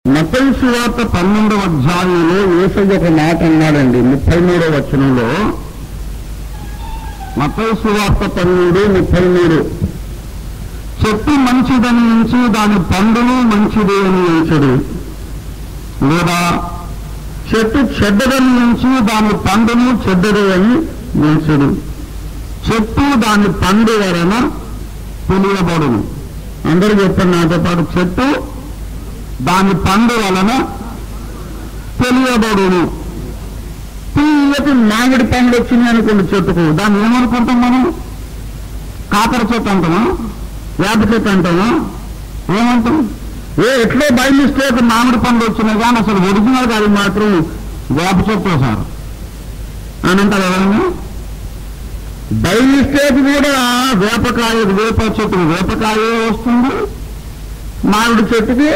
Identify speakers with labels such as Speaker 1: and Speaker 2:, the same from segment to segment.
Speaker 1: మతయి సువార్త పన్నెండవ అధ్యాయంలో ఏసయ్య ఒక మాట అన్నాడండి ముప్పై మూడో వచనంలో మతయి సువార్త పన్నెండు ముప్పై మూడు చెట్టు మంచిదని ఎంచి దాని పండును మంచిది అని ఎంచడు లేదా చెట్టు చెడ్డదని ఎంచి దాని పండును చెడ్డది అని ఎంచడు చెట్టు దాని పండు వలన తెలియబడును అందరూ చెప్పండి నాతో పాటు చెట్టు దాని పండు వలన తెలియబడును తీయటి మామిడి పండు వచ్చింది అనుకోండి చెట్టుకు దాన్ని ఏమనుకుంటాం మనం కాకర చెట్టు అంటామా వేప చెట్టు అంటామా ఏమంటాం ఏ ఎట్లో బై మిస్టేక్ మామిడి పండు వచ్చినాయి కానీ అసలు ఒరిజినల్ అది మాత్రం వేప చెట్టు సార్ అని అంటారు ఎవరైనా బై మిస్టేక్ కూడా వేపకాయ వేప చెట్టు వేపకాయ వస్తుంది మామిడి చెట్టుకి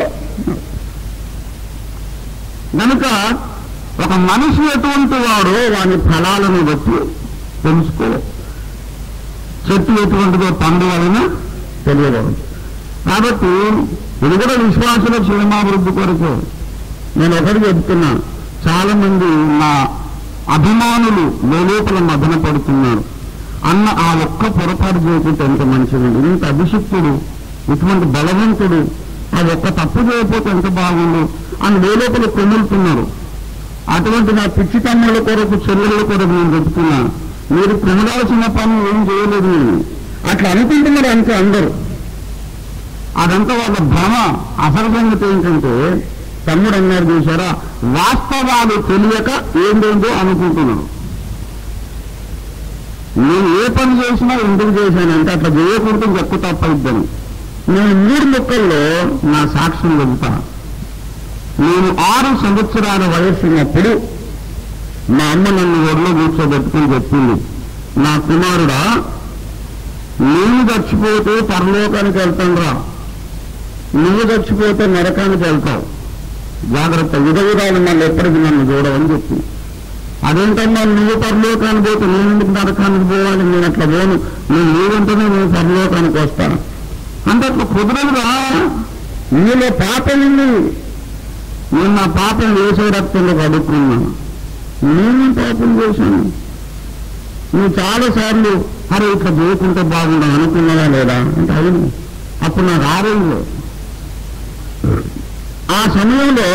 Speaker 1: కనుక ఒక మనిషి ఎటువంటి వాడో వాని ఫలాలను బట్టి తెలుసుకో చెట్టు ఎటువంటిదో పండు వలన తెలియదు కాబట్టి ఇది కూడా విశ్వాసుల క్షేమాభివృద్ధి కొరకు నేను ఒకటి చెప్తున్నా చాలా మంది నా అభిమానులు లోపల మదన పడుతున్నారు అన్న ఆ ఒక్క పొరపాటు చేయకుంటే ఎంత మంచిదండి ఇంత అభిషిక్తుడు ఇటువంటి బలవంతుడు ఆ ఒక్క తప్పు చేయకపోతే ఎంత బాగుండు అని లోపల కొమ్ములుతున్నారు అటువంటి నా పిచ్చి తమ్ముళ్ళ కొరకు చెల్లెళ్ళ కొరకు నేను చెప్తున్నా మీరు కొమరాల్సిన పని ఏం చేయలేదు నేను అట్లా అనుకుంటున్నారు అంతే అందరూ అదంతా వాళ్ళ భ్రమ అసలు సంగతి ఏంటంటే తమ్ముడు అన్నారు చూసారా వాస్తవాలు తెలియక ఏంటేంటో అనుకుంటున్నాడు నేను ఏ పని చేసినా ఎందుకు చేశానంటే అట్లా చేయకూడదు ఇంకెక్కువ తప్పయిద్దని నేను మూడు ముక్కల్లో నా సాక్ష్యం చెబుతా నేను ఆరు సంవత్సరాల వయస్సు ఉన్నప్పుడు మా అమ్మ నన్ను ఒడిలో కూర్చోబెట్టుకుని చెప్పింది నా కుమారుడా నేను చచ్చిపోతే పరలోకానికి వెళ్తానురా నువ్వు చచ్చిపోతే నరకానికి వెళ్తావు జాగ్రత్త విధవిధాలు మళ్ళీ ఎప్పటికీ నన్ను చూడవని చెప్పింది అదేంటమ్మా నువ్వు పరలోకానికి పోతే నేను ఎందుకు నరకానికి పోవాలి నేను అట్లా పోను నేను నీవంటేనే నేను పరలోకానికి వస్తాను అంటే అట్లా కుదరదురా నీలో పాపం ఉంది నేను నా పాపం వేసే రక్తంలో కడుక్కున్నాను నేను పాపం చేశాను నువ్వు చాలాసార్లు అరే ఇట్లా చేయకుంటే బాగుండదు అనుకున్నావా లేదా అంటే అవును అప్పుడు నాకు ఆరోగ్యం ఆ సమయంలో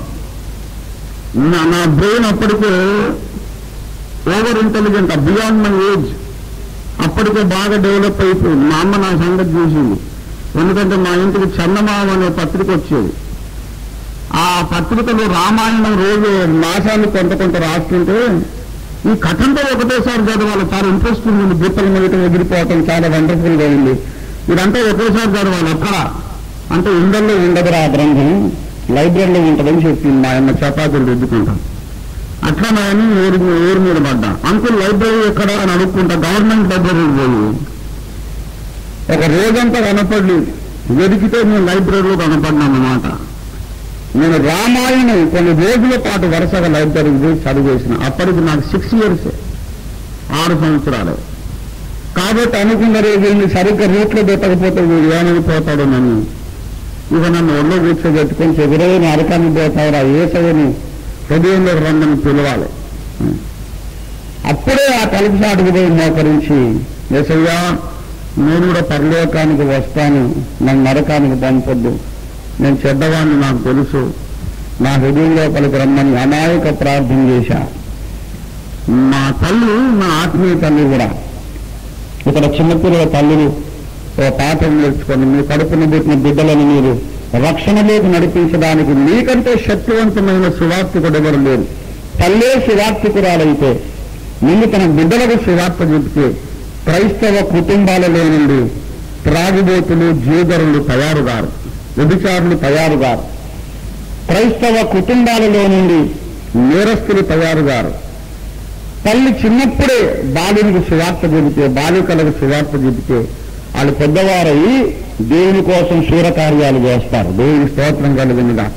Speaker 1: నా నా బ్రెయిన్ అప్పటికే over intelligent beyond my age అప్పటికే బాగా డెవలప్ అయిపోయింది మా అమ్మ నా సంగతి చూసింది ఎందుకంటే మా ఇంటికి చందమామ అనే పత్రిక వచ్చేది ఆ పత్రికలో రామాయణం రోజు మాసాలు కొంత కొంత రాస్తుంటే ఈ కథంతో ఒకటేసారి చదవాలి చాలా ఇంట్రెస్టింగ్ ఉంది బుట్టల మీద ఎగిరిపోవటం చాలా వండర్ఫుల్ గా ఉంది ఇదంతా ఒకేసారి చదవాలి అక్కడ అంటే ఇండల్లో ఉండదురా ఆ గ్రంథం లైబ్రరీలో ఉంటుందని చెప్పింది మా అమ్మ చపాతీలు రుద్దుకుంటాం అట్లా నేను ఊరి ఊరి మీద పడ్డా అంకుల్ లైబ్రరీ ఎక్కడ అని అడుక్కుంటా గవర్నమెంట్ లైబ్రరీకి పోయి ఒక రోజంతా కనపడలేదు వెతికితే నేను లైబ్రరీలో కనపడ్డానమాట నేను రామాయణం కొన్ని రోజుల పాటు వరుసగా లైబ్రరీకి పోయి చదివేసిన అప్పటికి నాకు సిక్స్ ఇయర్స్ ఆరు సంవత్సరాలు కాబట్టి అనుకున్నారు వీడిని సరిగ్గా రూట్లో పెట్టకపోతే వీడు ఏమైపోతాడు నన్ను ఇక నన్ను ఒళ్ళో కూర్చోబెట్టుకొని చెవిరే నరకానికి పోతావురా ఏసవని హృదయంలో రంగని పిలవాలి అప్పుడే ఆ తలుపు సాటుకు పోయి మోకరించి ఏసయ్యా నేను కూడా పరలోకానికి వస్తాను నన్ను నరకానికి పంపొద్దు నేను చెడ్డవాడిని నాకు తెలుసు నా హృదయం లోపలికి రమ్మని అమాయక ప్రార్థన చేశా మా తల్లి నా ఆత్మీయ తల్లి కూడా ఇక్కడ చిన్నపిల్లల తల్లులు ఓ పాఠం నేర్చుకొని మీ కడుపున పుట్టిన బిడ్డలను మీరు రక్షణలోకి నడిపించడానికి మీకంటే శక్తివంతమైన సువార్తికుడు ఎవరు లేరు తల్లే సువార్తికురాలైతే ముందు తన బిడ్డలకు సువార్త చెబితే క్రైస్తవ కుటుంబాలలో నుండి త్రాగుబోతులు జీదరులు తయారుగారు వ్యభిచారులు తయారుగారు క్రైస్తవ కుటుంబాలలో నుండి నేరస్తులు తయారుగారు తల్లి చిన్నప్పుడే బాలునికి సువార్త చెబితే బాలికలకు సువార్త చెబితే వాళ్ళు పెద్దవారై దేవుని కోసం శూరకార్యాలు చేస్తారు దేవుని స్తోత్రం కలిగినగా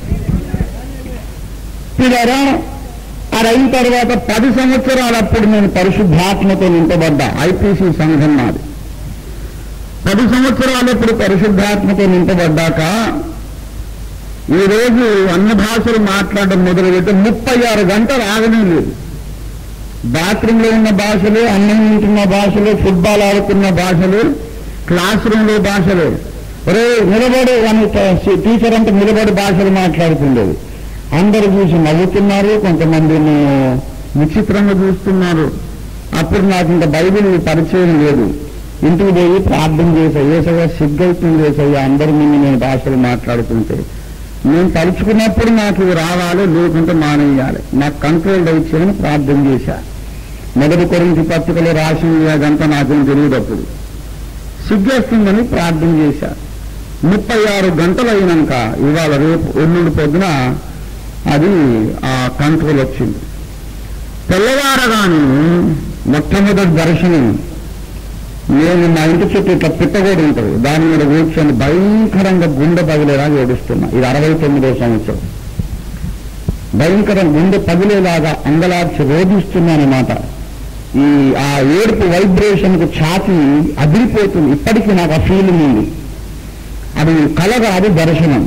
Speaker 1: పిల్లరా అది అయిన తర్వాత పది సంవత్సరాలప్పుడు నేను పరిశుద్ధాత్మతో నింపబడ్డా ఐపీసీ సంఘం నాది పది సంవత్సరాలప్పుడు పరిశుద్ధాత్మతో నింపబడ్డాక ఈ రోజు అన్ని భాషలు మాట్లాడడం మొదలుపెట్టి ముప్పై ఆరు గంటలు ఆగనే లేదు బాత్రూంలో ఉన్న భాషలు అన్నం తింటున్న భాషలు ఫుట్బాల్ ఆడుతున్న భాషలు క్లాస్ రూమ్లో భాషలు ఒరే నిలబడి అని టీచర్ అంటే నిలబడి భాషలు మాట్లాడుతుండేది అందరూ చూసి నవ్వుతున్నారు కొంతమంది విచిత్రంగా చూస్తున్నారు అప్పుడు నాకు ఇంకా బైబిల్ పరిచయం లేదు ఇంటికి పోయి ప్రార్థన చేసా ఏసయ్య సిగ్గవుతుంది ఏసయ్య అందరి ముందు నేను భాషలు మాట్లాడుతుంటే నేను తలుచుకున్నప్పుడు నాకు ఇవి రావాలి లేకుంటే మానేయాలి నాకు కంట్రోల్ దయచేయని ప్రార్థన చేశా మొదటి కొరించి పత్రికలో రాసింది అదంతా నాకేం తెలియదు అప్పుడు సిగ్గేస్తుందని ప్రార్థన చేశా ముప్పై ఆరు గంటలు అయినాక ఇవాళ రేపు ఎల్లుండి పొద్దున అది ఆ కంట్రోల్ వచ్చింది తెల్లవారగానే మొట్టమొదటి దర్శనం నేను మా ఇంటి చుట్టూ ఇట్లా పిట్టగోడు ఉంటుంది దాని మీద కూర్చొని భయంకరంగా గుండె పగిలేలా ఏడుస్తున్నా ఇది అరవై తొమ్మిదో సంవత్సరం భయంకరం గుండె పగిలేలాగా అంగలార్చి రోధిస్తున్నానమాట ఈ ఆ ఏడుపు వైబ్రేషన్ కు ఛాతి అదిరిపోతుంది ఇప్పటికీ నాకు ఆ ఫీలింగ్ ఉంది అది కళ కాదు దర్శనం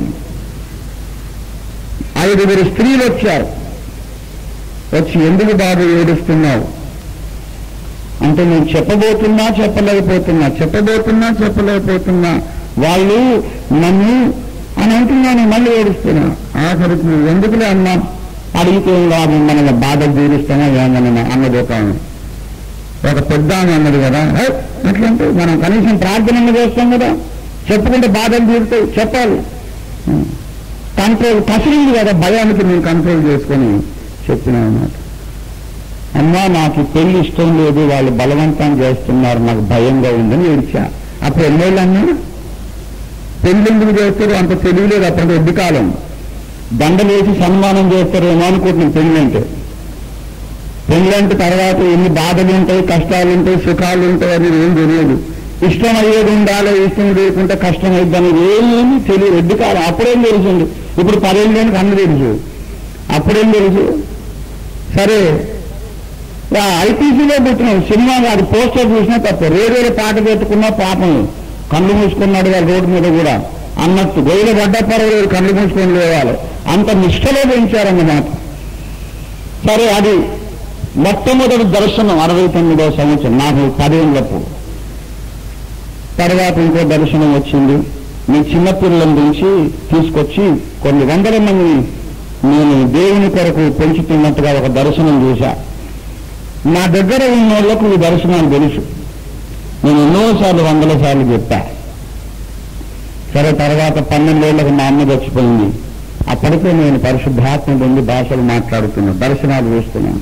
Speaker 1: ఐదుగురు స్త్రీలు వచ్చారు వచ్చి ఎందుకు బాబు ఏడుస్తున్నావు అంటే నేను చెప్పబోతున్నా చెప్పలేకపోతున్నా చెప్పబోతున్నా చెప్పలేకపోతున్నా వాళ్ళు నన్ను అని అంటున్నాను మళ్ళీ ఏడుస్తున్నా ఆఖరికి నువ్వు ఎందుకులే అన్నా అడిగితే ఏం లాభం మన బాధలు తీరుస్తానా ఏమన్నా అన్నది ఒక ఆమె. ఒక పెద్ద ఆమె అన్నది కదా "హే, అట్లంటే మనం కనీసం ప్రార్థన చేస్తాం కదా చెప్పుకుంటే బాధలు తీరుతాయి చెప్పాలి కంట్రోల్ కసిరింది కదా భయానికి నేను కంట్రోల్ చేసుకొని చెప్పిన అన్నమాట అమ్మా నాకు ఈ పెళ్లి ఇష్టం లేదు వాళ్ళు బలవంతం చేస్తున్నారు నాకు భయంగా ఉందని ఏడ్చా అప్పుడు ఎన్నేళ్ళు అన్నా పెళ్లి ఎందుకు చేస్తారు అంత తెలియలేదు అప్పుడు ఎడ్డి కాలం దండలేసి సన్మానం చేస్తారు ఏమో అనుకుంటున్నాను పెళ్లి అంటే పెళ్లి అంటే తర్వాత ఎన్ని బాధలు ఉంటాయి కష్టాలు ఉంటాయి సుఖాలు ఉంటాయి అనేది ఏం తెలియదు ఇష్టం అయ్యేది ఉండాలి ఇష్టం లేకుంటే కష్టం అయ్యింది అనేది ఏమీ తెలియదు ఎడ్డి కాలం అప్పుడేం తెలిసింది ఇప్పుడు పదేళ్ళకి అన్న తెలుసు అప్పుడేం తెలుసు సరే ఐటీసీలో పుట్టినాం సినిమా అది పోస్టర్ చూసినా తప్ప రేడియోలో పాట పెట్టుకున్నా పాపం కళ్ళు మూసుకున్నాడు వాళ్ళు రోడ్డు మీద కూడా అన్నట్టు గొయ్యిలో పడ్డ పర్వాలేదు కళ్ళు మూసుకొని లేవాలి అంత నిష్ఠలో పెంచారన్నమాట సరే అది మొట్టమొదటి దర్శనం అరవై తొమ్మిదో సంవత్సరం నాకు పదేళ్ళప్పుడు తర్వాత ఇంకో దర్శనం వచ్చింది మీ చిన్నపిల్లల నుంచి తీసుకొచ్చి కొన్ని వందల మందిని నేను దేవుని కొరకు పెంచుతున్నట్టుగా ఒక దర్శనం చూశా నా దగ్గర ఉన్న వాళ్ళకు ఈ దర్శనాలు తెలుసు నేను ఎన్నోసార్లు వందల సార్లు చెప్పా సరే తర్వాత పన్నెండేళ్లకు మా అమ్మ చచ్చిపోయింది అప్పటికే నేను పరిశుద్ధాత్మ పొంది భాషలు మాట్లాడుతున్నా దర్శనాలు చూస్తున్నాను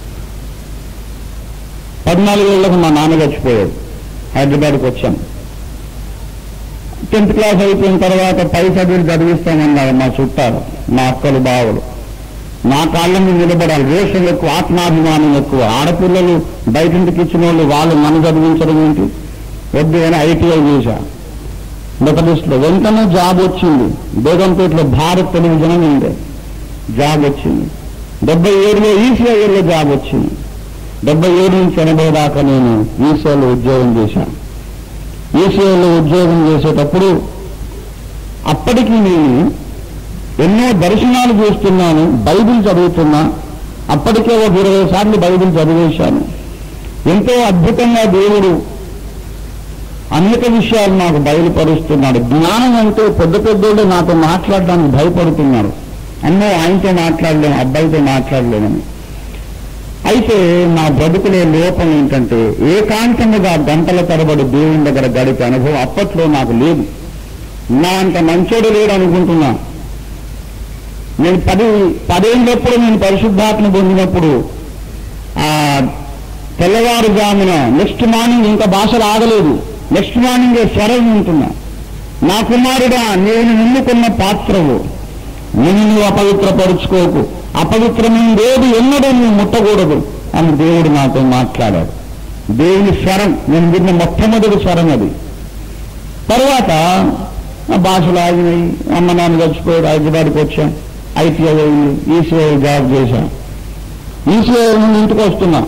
Speaker 1: పద్నాలుగేళ్లకు మా నాన్న చచ్చిపోయాడు హైదరాబాద్కి వచ్చాను టెన్త్ క్లాస్ అయిపోయిన తర్వాత పై చదువులు చదివిస్తామన్నారు మా చుట్టాలు మా అక్కలు బావలు నా కాళ్ళ మీద నిలబడాలి రోషం ఎక్కువ ఆత్మాభిమానం ఎక్కువ ఆడపిల్లలు బయటింటికి ఇచ్చిన వాళ్ళు వాళ్ళు మన చదివించడం ఏంటి వద్దు అని ఐటీఐ చేశా మెథడిస్ట్లో వెంటనే జాబ్ వచ్చింది బేగంపేటలో భారత్ టెలివిజన్ ఉండే జాబ్ వచ్చింది డెబ్బై ఏడులో ఈసీఐలో జాబ్ వచ్చింది డెబ్బై ఏడు నుంచి ఎనభై దాకా నేను ఈసీఐలో ఉద్యోగం చేశాను ఈసీఐలో ఉద్యోగం చేసేటప్పుడు అప్పటికి నేను ఎన్నో దర్శనాలు చేస్తున్నాను బైబిల్ చదువుతున్నా అప్పటికే ఒక ఇరవై సార్లు బైబిల్ చదివేశాను ఎంతో అద్భుతంగా దేవుడు అనేక విషయాలు నాకు బయలుపరుస్తున్నాడు జ్ఞానం అంటే పెద్ద పెద్దోళ్ళు నాతో మాట్లాడడానికి భయపడుతున్నారు అమ్మో ఆయనతో మాట్లాడలేను అబ్బాయితో మాట్లాడలేనని అయితే నా బ్రతుకులే లోపం ఏంటంటే ఏకాంతముగా గంటల తరబడి దేవుని దగ్గర గడిపే అనుభవం అప్పట్లో నాకు లేదు నా అంత మంచోడు లేడు అనుకుంటున్నా నేను పది పదేళ్ళప్పుడు నేను పరిశుద్ధాత్మ పొందినప్పుడు ఆ తెల్లవారుజామున నెక్స్ట్ మార్నింగ్ ఇంకా భాషలు ఆగలేదు నెక్స్ట్ మార్నింగ్ స్వరం ఉంటున్నా నా కుమారుడా నేను నిన్నుకున్న పాత్రవు నేను నువ్వు అపవిత్రపరుచుకోకు అపవిత్రమైనదేది ఎన్నడూ నువ్వు ముట్టకూడదు అని దేవుడు నాతో మాట్లాడాడు దేవుని స్వరం నేను విన్న మొట్టమొదటి స్వరం అది తర్వాత నా భాషలు ఆగినాయి అమ్మ నాన్న చచ్చిపోయాడు హైదరాబాద్కి వచ్చాం ఐటీఐ అయింది ఈసీఐ జాబ్ చేశాం ఈసీఐ నుండి ఇంటికి వస్తున్నా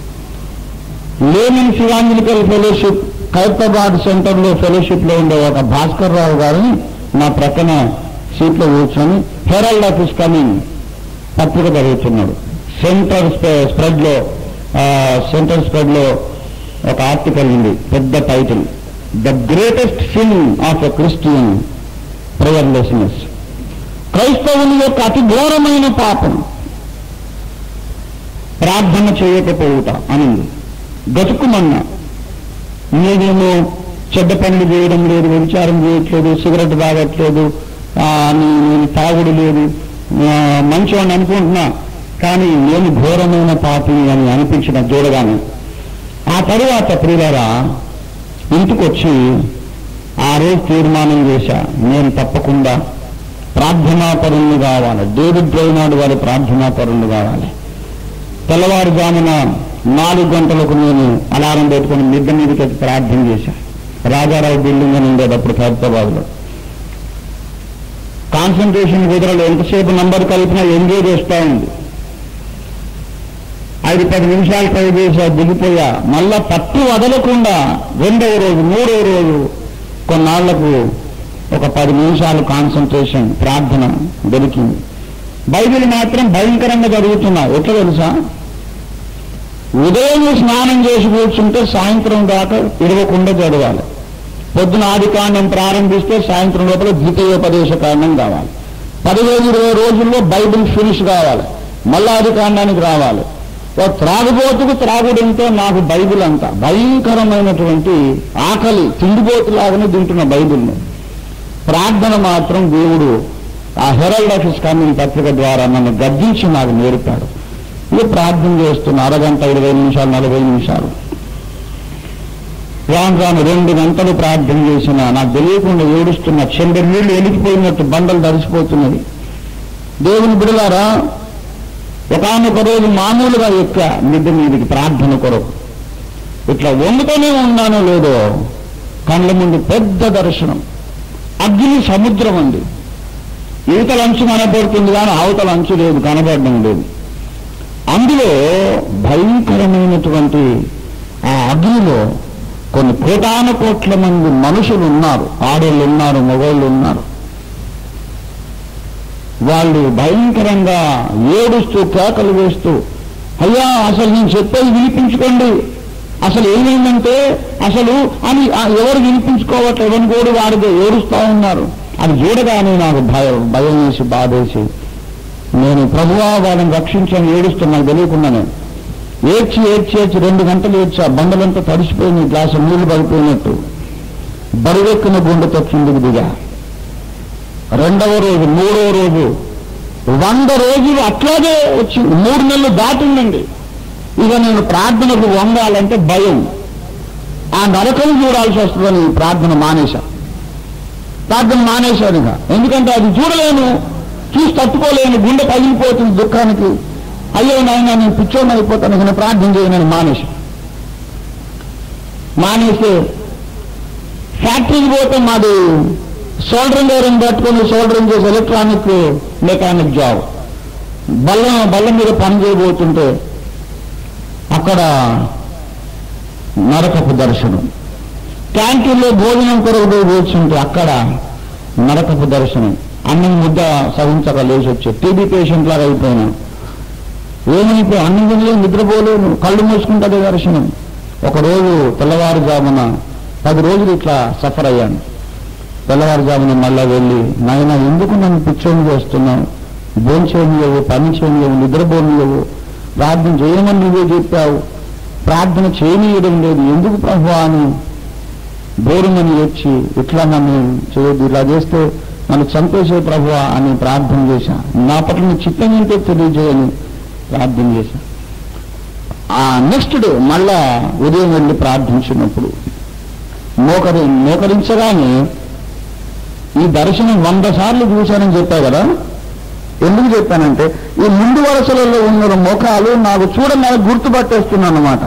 Speaker 1: లేమన్ శివాంజలికల్ ఫెలోషిప్ ఖైరతాబాద్ సెంటర్లో ఫెలోషిప్ లో ఉండే ఒక భాస్కర్ రావు గారిని నా ప్రక్కన సీట్లో కూర్చొని హెరాల్డ్ ఆఫీస్ కమింగ్ పత్రిక చదువుతున్నాడు సెంటర్ స్ప్రెడ్ లో సెంటర్ స్ప్రెడ్ లో ఒక ఆర్టికల్ ఉంది పెద్ద title the greatest sin of a Christian ప్రేయర్లెస్నెస్ క్రైస్తవుని యొక్క అతి ఘోరమైన పాపం ప్రార్థన చేయకపోవుట అనింది గతుకుమన్నా నేనేమో చెడ్డ పనులు చేయడం లేదు విచారం చేయట్లేదు సిగరెట్ తాగట్లేదు ఆ, నీ- నేను తాగుడు లేదు ఆ, మంచివాడిని అనుకుంటున్నా కానీ నేను ఘోరమైన పాపిని అని అనిపించిన చూడగానే ఆ తరువాత ప్రియులరా ఇంటికొచ్చి ఆ రోజు తీర్మానం చేశా నేను తప్పకుండా ప్రార్థనాపరుణ్ణి కావాలి డేవిడ్ డ్రైనాడు వారి ప్రార్థనాపరుణ్ణి కావాలి తెల్లవారుజామున నాలుగు గంటలకు నేను అలారం పెట్టుకుని మిద్ద మీదకి వచ్చి ప్రార్థన చేశా రాజారావు బిల్డింగ్ అని ఉండేది అప్పుడు హైదరాబాద్లో కాన్సన్ట్రేషన్ కుదరలు ఎంతసేపు నంబర్ కలిపినా ఎంగేజ్ వస్తూ ఉంది ఐదు పది నిమిషాలు ట్రై చేసా దిగిపోయా మళ్ళా పట్టు వదలకుండా రెండవ రోజు మూడవ రోజు కొన్నాళ్లకు ఒక పది నిమిషాలు కాన్సన్ట్రేషన్ ప్రార్థన దొరికింది బైబిల్ మాత్రం భయంకరంగా జరుగుతున్నా ఎట్లా తెలుసా ఉదయం స్నానం చేసి కూర్చుంటే సాయంత్రం దాకా ఇడవకుండా చదవాలి పొద్దున ఆది కాండం ప్రారంభిస్తే సాయంత్రం లోపల ద్వితీయోపదేశ కాండం కావాలి పదిహేను ఇరవై రోజుల్లో బైబిల్ ఫినిష్ కావాలి మళ్ళా ఆది కాండానికి రావాలి ఓ త్రాగుబోతుకు త్రాగుడంతో నాకు బైబిల్ అంతా భయంకరమైనటువంటి ఆకలి తిండిపోతులాగానే తింటున్న బైబిల్ని ప్రార్థన మాత్రం దేవుడు ఆ హెరల్డ్ ఆఫీస్ కమింగ్ పత్రిక ద్వారా నన్ను గద్దించి నాకు నేర్పాడు ఇది ప్రార్థన చేస్తున్న అరగంట ఇరవై నిమిషాలు నలభై నిమిషాలు రాను రాను రెండు గంటలు ప్రార్థన చేసిన నాకు తెలియకుండా ఏడుస్తున్న చెండు నీళ్లు ఎలిగిపోయినట్టు బండలు తడిసిపోతున్నది దేవుని బిడలారా ఒకనొక రోజు మామూలుగా ఎక్క మిద్దె మీదకి ప్రార్థన కొరకు ఇట్లా వండుతూనే ఉన్నానో లేదో కళ్ళ ముందు పెద్ద దర్శనం అగ్ని సముద్రం ఉంది ఈతల అంచు కనబడుతుంది కానీ అవతల అంచు లేదు కనబడడం లేదు అందులో భయంకరమైనటువంటి ఆ అగ్నిలో కొన్ని కోటాన కోట్ల మంది మనుషులు ఉన్నారు ఆడోళ్ళు ఉన్నారు మగవాళ్ళు ఉన్నారు వాళ్ళు భయంకరంగా ఏడుస్తూ కేకలు వేస్తూ అయ్యా అసలు నేను చెప్పేది వినిపించుకోండి అసలు ఏమైందంటే అసలు అని ఆ ఎవరు వినిపించుకోవట్లేదు ఎవరిని కూడా వాడితే ఏడుస్తా ఉన్నారు అది చూడగానే నాకు భయం భయం వేసి బాధేసి నేను ప్రభువా వాళ్ళని రక్షించని ఏడుస్తున్నా నాకు తెలియకుండా నేను ఏడ్చి ఏడ్చి ఏడ్చి రెండు గంటలు ఏడ్చా బండలంతా తడిసిపోయింది గ్లాసు నీళ్లు పడిపోయినట్టు బరువెక్కిన గుండెతో కిందికి దిగా రెండవ రోజు మూడవ రోజు వంద రోజులు అట్లాగే వచ్చింది మూడు నెలలు దాటిందండి ఇక నేను ప్రార్థనకు వంగాలంటే భయం ఆ నరకం చూడాల్సి వస్తుందని ప్రార్థన మానేశా ప్రార్థన మానేశాను ఇక ఎందుకంటే అది చూడలేను చూసి తట్టుకోలేను గుండె పగిలిపోతుంది దుఃఖానికి అయ్యో నాయన నేను పిచ్చోని అయిపోతాను ఇక నేను ప్రార్థన చేయనని మానేశా మానేస్తే ఫ్యాక్టరీకి పోతే మాది సోల్డరింగ్ ఐరన్ పట్టుకొని సోల్డరింగ్ చేసి ఎలక్ట్రానిక్ మెకానిక్ జాబ్ బల్ల బల్ల మీద పని చేయబోతుంటే అక్కడ నరకపు దర్శనం క్యాంటీన్లో భోజనం కొరకు పోయి కూర్చుంటే అక్కడ నరకపు దర్శనం అన్నం ముద్ద సహించక లేచి వచ్చే టీబీ పేషెంట్ లాగా అయిపోయినా ఏమైపోయి అన్నం తినలేదు నిద్రపోలేను కళ్ళు మూసుకుంటే దర్శనం ఒకరోజు తెల్లవారుజామున పది రోజులు ఇట్లా సఫర్ అయ్యాను తెల్లవారుజామున మళ్ళా వెళ్ళి నాయన ఎందుకు నన్ను పిచ్చోని చేస్తున్నావు భోజనం చేయనియవు పని చేయనియవు నిద్రపోనియవు ప్రార్థన చేయమని నువ్వే చెప్పావు ప్రార్థన చేయనీయడం లేదు ఎందుకు ప్రభు అని బోరుమని వచ్చి ఇట్లా నన్ను చేయొద్దు ఇలా చేస్తే నన్ను చంపేసే ప్రభు అని ప్రార్థన చేశా నా పట్ల నీ చిత్తం ఏంటో తెలియజేయని ప్రార్థన చేశా ఆ నెక్స్ట్ డే మళ్ళా ఉదయం వెళ్ళి ప్రార్థించినప్పుడు మోకరి మోకరించగానే ఈ దర్శనం వంద సార్లు చూశానని చెప్పా కదా ఎందుకు చెప్పానంటే ఈ ముందు వరుసలలో ఉన్న ముఖాలు నాకు చూడని గుర్తుపట్టేస్తున్నాను అనమాట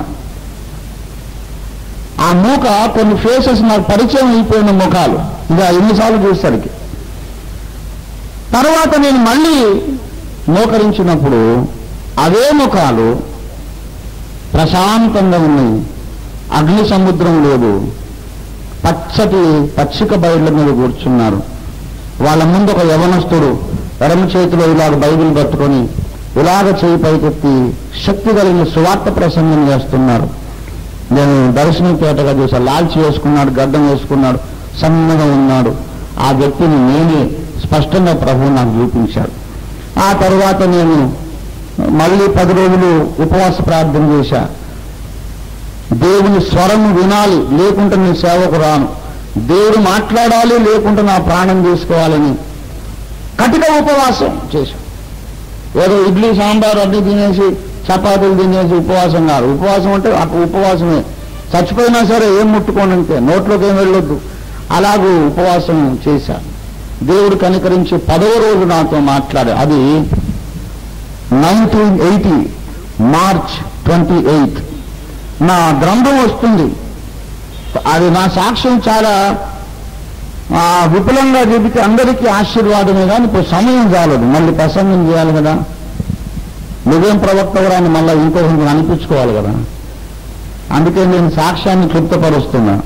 Speaker 1: ఆ మూక కొన్ని ఫేసెస్ నాకు పరిచయం అయిపోయిన ముఖాలు ఇక ఎన్నిసార్లు చూసేసరికి తర్వాత నేను మళ్ళీ మోకరించినప్పుడు అవే ముఖాలు ప్రశాంతంగా ఉన్నాయి అగ్ని సముద్రం లేదు పచ్చటి పచ్చిక బయళ్ళ మీద కూర్చున్నారు
Speaker 2: వాళ్ళ ముందు ఒక యవనస్తుడు ఎడమ చేతిలో ఇలాగ బైబిల్ పట్టుకొని ఇలాగ చేయి పైకెత్తి శక్తి కలిగిన సువార్త ప్రసంగం చేస్తున్నారు నేను దర్శనపేటగా చూసా లాల్చి వేసుకున్నాడు గడ్డం వేసుకున్నాడు సన్నగా ఉన్నాడు ఆ వ్యక్తిని నేనే స్పష్టంగా ప్రభువు నాకు చూపించాడు ఆ తర్వాత నేను మళ్ళీ పది రోజులు ఉపవాస ప్రార్థన చేశా దేవుని స్వరము వినాలి లేకుంటే నీ సేవకు రాను దేవుడు మాట్లాడాలి లేకుంటే నా ప్రాణం తీసుకోవాలని కఠిన ఉపవాసం చేశాం ఏదో ఇడ్లీ సాంబార్ అన్ని తినేసి చపాతీలు తినేసి ఉపవాసం కాదు ఉపవాసం అంటే అక్కడ ఉపవాసమే చచ్చిపోయినా సరే ఏం ముట్టుకోనంతే నోట్లోకి ఏం వెళ్ళొద్దు అలాగూ ఉపవాసం చేశా దేవుడు కనికరించి పదవ రోజు నాతో మాట్లాడే అది nineteen eighty March twenty eighth నా గ్రంథం వస్తుంది అది నా సాక్ష్యం చాలా ఆ, విపులంగా చెబితే అందరికీ ఆశీర్వాదమే కానీ ఇప్పుడు సమయం చాలదు మళ్ళీ ప్రసంగం చేయాలి కదా నువ్వేం ప్రవక్తవరాన్ని మళ్ళీ ఇంకొకరికి అనిపించుకోవాలి కదా అందుకే నేను సాక్ష్యాన్ని తృప్తపరుస్తున్నా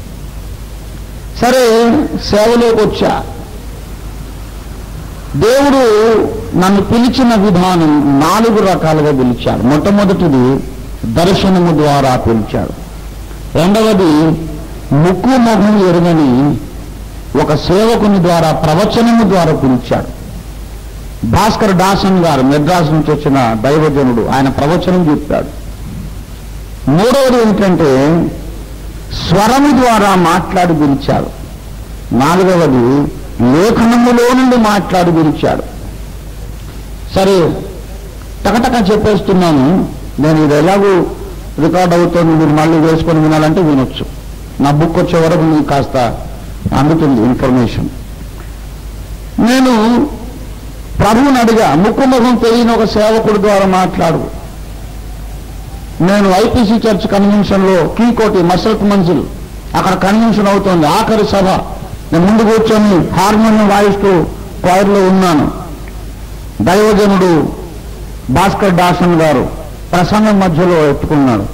Speaker 2: సరే సేవలోకి వచ్చా దేవుడు నన్ను పిలిచిన విధానం నాలుగు రకాలుగా పిలిచాడు మొట్టమొదటిది దర్శనము ద్వారా పిలిచాడు రెండవది ముక్కు మొహం ఎరుగని ఒక సేవకుని ద్వారా ప్రవచనము ద్వారా పిలిచాడు భాస్కర్ దాసన్ గారు మెడ్రాస్ నుంచి వచ్చిన దైవజనుడు ఆయన ప్రవచనం చెప్పాడు మూడవది ఏంటంటే స్వరము ద్వారా మాట్లాడి పిలిచాడు నాలుగవది లేఖనములో నుండి మాట్లాడి పిలిచాడు సరే టకటక చెప్పేస్తున్నాను నేను ఇది ఎలాగూ రికార్డ్ అవుతుంది మీరు మళ్ళీ వేసుకొని వినాలంటే వినొచ్చు నా బుక్ వచ్చే వరకు మీకు కాస్త అందుతుంది ఇన్ఫర్మేషన్ నేను ప్రభువుని అడిగా ముక్కు ముఖం తెలియని ఒక సేవకుడి ద్వారా మాట్లాడు నేను ఐపీసీ చర్చ్ కన్వెన్షన్లో కీకోటి మసరత్ మంజిల్ అక్కడ కన్వెన్షన్ అవుతోంది ఆఖరి సభ నేను ముందు కూర్చొని హార్మోనియం వాయిస్తూ క్వైర్లో ఉన్నాను దైవజనుడు భాస్కర్ దాసన్ గారు ప్రసంగం మధ్యలో ఎత్తుకున్నాడు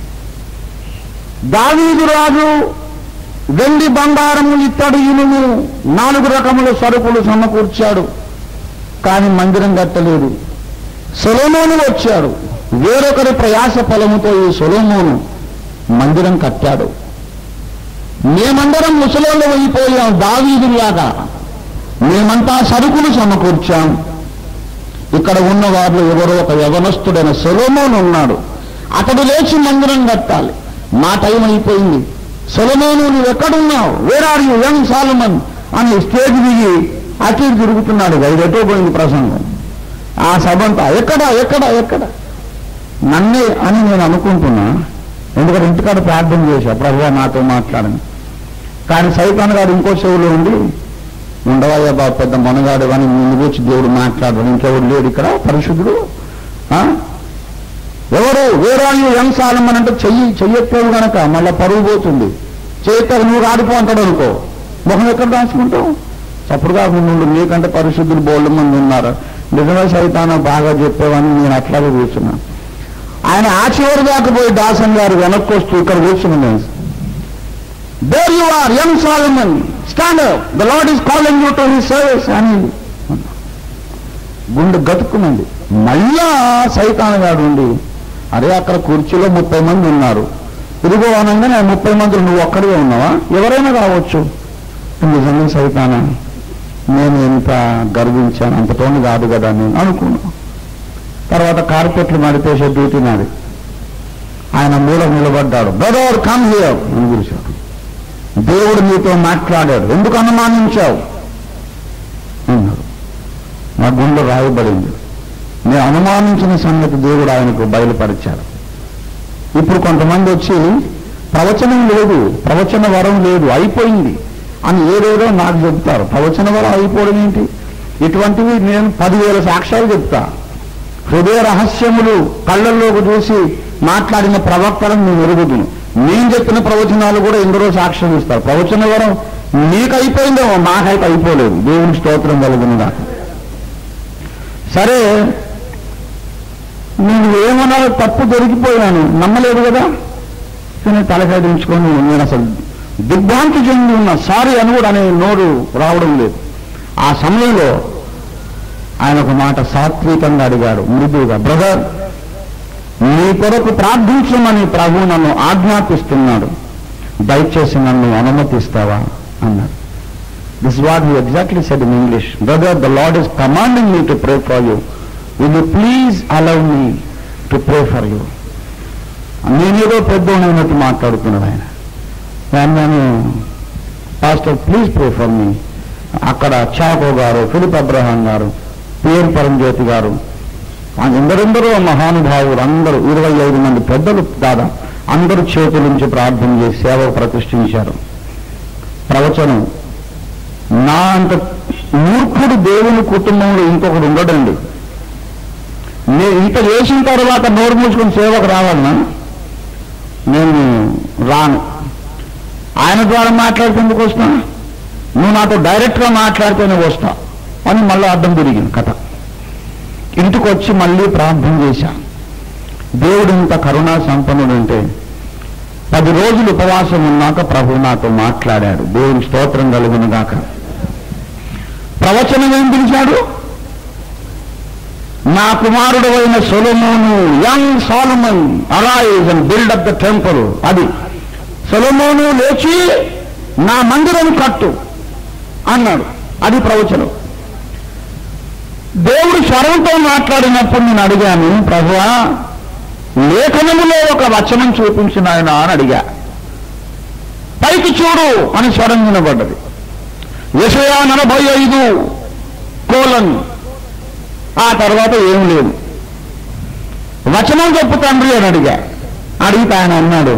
Speaker 2: దావీదు రాజు వెండి బంగారము ఇత్తడి ఇనుము నాలుగు రకముల సరుకులు సమకూర్చాడు కానీ మందిరం కట్టలేదు సొలోమోను వచ్చాడు వేరొకరి ప్రయాస ఫలముతో ఈ సొలోమోను మందిరం కట్టాడు మేమందరం ముసలోళ్ళు అయిపోయాం దావీదులాగా మేమంతా సరుకులు సమకూర్చాం ఇక్కడ ఉన్న వారిలో ఎవరో ఒక యవనస్తుడైన సొలోమోన్ ఉన్నాడు అతడు లేచి మందిరం కట్టాలి మా టైం అయిపోయింది సొలమోను నువ్వు ఎక్కడున్నావు where are you young Solomon అని స్టేజ్ దిగి అటు ఇటు తిరుగుతున్నాడు ఇది ఎటో పోయింది ప్రసంగం ఆ సభంతా ఎక్కడ ఎక్కడ ఎక్కడ నన్నే అని నేను అనుకుంటున్నా ఎందుకంటే ఇంటికాడ ప్రార్థన చేశా ప్రభు నాతో మాట్లాడని కానీ సైతాన్ గారు ఇంకో చెవులో ఉండి ఉండవయ్యా బాబు పెద్ద మొనగాడు అని ముందు వచ్చి దేవుడు మాట్లాడడం ఇంకెవడు లేడు ఇక్కడ పరిశుద్ధుడు ఆ? ఎవరు వేరాళ్ళు యంగ్ సాలమన్ అంటే చెయ్యి చెయ్యకపోవు గనక మళ్ళా పరుగు పోతుంది చేయక నువ్వు రాడిపో అంటాడు అనుకో మొహం ఎక్కడ దాచుకుంటావు అప్పుడు కాకుండా ఉండు. నీకంటే పరిశుద్ధులు బోళ్ళు మంది ఉన్నారు నిజమే సైతాన బాగా చెప్పేవని నేను అట్లాగే కూర్చున్నాను ఆయన ఆ చివరి దాకా పోయి దాసన్ గారు వెనక్కి వస్తూ ఇక్కడ కూర్చున్నాను there you are young Solomon stand the Lord is calling you to his service అని గుండె గతుక్కునండి మళ్ళా సైతాన్ గారు ఉండి అరే అక్కడ కుర్చీలో ముప్పై మంది ఉన్నారు తిరుగు అనగానే ముప్పై మంది నువ్వు ఒక్కడిగా ఉన్నావా ఎవరైనా రావచ్చు నిజంగా సైతానా నేను ఎంత గర్వించాను అంతతోని కాదు కదా నేను అనుకున్నా తర్వాత కార్పెట్లు నడిపేసే డ్యూటీ నాది ఆయన మూల నిలబడ్డాడు బ్రదర్ కమ్ హియర్ అని పిలిచాడు దేవుడు నీతో మాట్లాడాడు ఎందుకు అనుమానించావు అన్నాడు నా గుండె రాయబడింది నేను అనుమానించిన సంగతి దేవుడు ఆయనకు బయలుపరిచాడు ఇప్పుడు కొంతమంది వచ్చి ప్రవచనం లేదు ప్రవచన వరం లేదు అయిపోయింది అని ఏదేదో నాకు చెప్తారు ప్రవచన వరం అయిపోవడం ఏంటి ఇటువంటివి నేను పదివేల సాక్ష్యాలు చెప్తా హృదయ రహస్యములు కళ్ళల్లోకి చూసి మాట్లాడిన ప్రవక్తలను నేను ఎరుగుదును నేను చెప్పిన ప్రవచనాలు కూడా ఎందరో సాక్ష్యం ఇస్తారు ప్రవచన వరం నీకు అయిపోయిందేమో మాకైతే అయిపోలేదు దేవుని స్తోత్రం కలుగునుగా సరే నేను ఏమన్నా తప్పు దొరికిపోయాను నమ్మలేదు కదా నేను తలకాయించుకొని నేను అసలు దిగ్భ్రాంతి చెంది ఉన్న సారీ అని కూడా అనే నోరు రావడం లేదు ఆ సమయంలో ఆయన ఒక మాట సాత్వికంగా అడిగాడు మృదువుగా బ్రదర్ నీ కొరకు ప్రార్థించమని ప్రభు నన్ను ఆజ్ఞాపిస్తున్నాడు దయచేసి నన్ను అనుమతిస్తావా అన్నాడు this what you exactly said in English brother the Lord is commanding me to pray for you will you please allow me to pray for you నేనేదో పెద్దోనైనట్టు మాట్లాడుతున్నాడు ఆయన కానీ నేను pastor please pray for me అక్కడ Chacko garu Philip Abraham garu P N Paranjyothi garu ఎందరెందరో మహానుభావులు అందరూ ఇరవై ఐదు మంది పెద్దలు దాదా అందరూ చేతుల నుంచి ప్రార్థన చేసి సేవ ప్రతిష్ఠించారు ప్రవచనం నా అంత మూర్ఖుడు దేవుని కుటుంబంలో ఇంకొకడు ఉండడండి నేను ఇంత చేసిన తర్వాత నోరు మూసుకొని సేవకు రావాలన్నా నేను రాను ఆయన ద్వారా మాట్లాడితే ఎందుకు వస్తా నువ్వు నాతో డైరెక్ట్గా మాట్లాడితేనే వస్తా అని మళ్ళీ అర్థం తిరిగింది కథ ఇంటికి వచ్చి మళ్ళీ ప్రార్థన చేశా దేవుడు ఇంత కరుణా సంపన్నుడు అంటే పది రోజులు ఉపవాసం ఉన్నాక ప్రభు నాతో మాట్లాడాడు దేవుని స్తోత్రం కలుగును గాక ప్రవచనం ఏం పిలిచాడు నా కుమారుడు అయిన సొలమోను young Solomon arise and build up the temple అది సొలమోను లేచి నా మందిరం కట్టు అన్నాడు అది ప్రవచనం దేవుడు స్వరంతో మాట్లాడినప్పుడు నేను అడిగాను ప్రభువా లేఖనములో ఒక వచనం చూపించిన ఆయన అని అడిగా పైకి చూడు అని స్వరం వినబడ్డది యశయా నలభై ఐదు కోలన్ ఆ తర్వాత ఏం లేదు వచనం చెప్పు తండ్రి అని అడిగా అడిగితే ఆయన అన్నాడు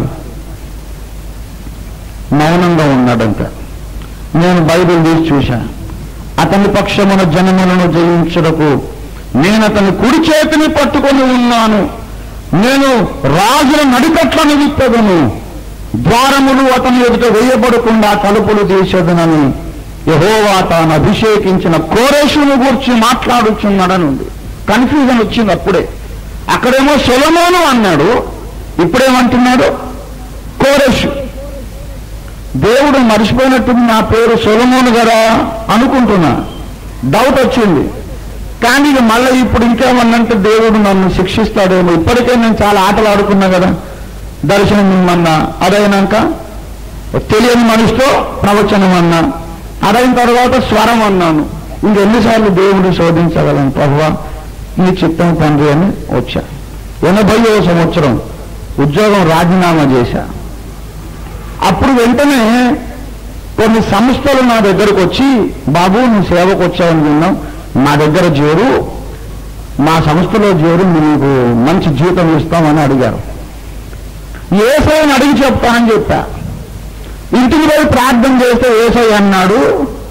Speaker 2: మౌనంగా ఉన్నాడంట నేను బైబిల్ తీసి చూశా అతని పక్షమున జనములను జయించుటకు నేను అతని కుడి చేతిని పట్టుకొని ఉన్నాను నేను రాజుల నడికట్లను విప్పదను ద్వారములు అతని ఎదుట వేయబడకుండా తలుపులు తీసేదనని యహోవా తాను అభిషేకించిన కోరేషును గురించి మాట్లాడుచున్నాడనుంది కన్ఫ్యూజన్ వచ్చింది అప్పుడే అక్కడేమో సొలమోను అన్నాడు ఇప్పుడేమంటున్నాడు కోరేషు దేవుడు మర్చిపోయినట్టు నా పేరు సొలమోను కదా అనుకుంటున్నా డౌట్ వచ్చింది కానీ ఇక మళ్ళీ ఇప్పుడు ఇంకేమన్నంటే దేవుడు నన్ను శిక్షిస్తాడేమో ఇప్పటికే నేను చాలా ఆటలు ఆడుకున్నా కదా దర్శనం ఇమ్మన్నా అదైనాక తెలియని మనిషితో ప్రవచనం అన్నా అదైన తర్వాత స్వరం అన్నాను ఇంకెన్నిసార్లు దేవుడు శోధించగలను ప్రభువా నీ చిత్తం తండ్రి అని వచ్చా ఎనభైవ సంవత్సరం ఉద్యోగం రాజీనామా చేశా అప్పుడు వెంటనే కొన్ని సంస్థలు నా దగ్గరకు వచ్చి బాబు నువ్వు సేవకు వచ్చావని విన్నాం మా దగ్గర చేరు మా సంస్థలో చేరు నీకు మంచి జీతం ఇస్తామని అడిగారు ఏసైని అడిగి చెప్తానని చెప్పా ఇంటికి పోయి ప్రార్థన చేస్తే ఏసై అన్నాడు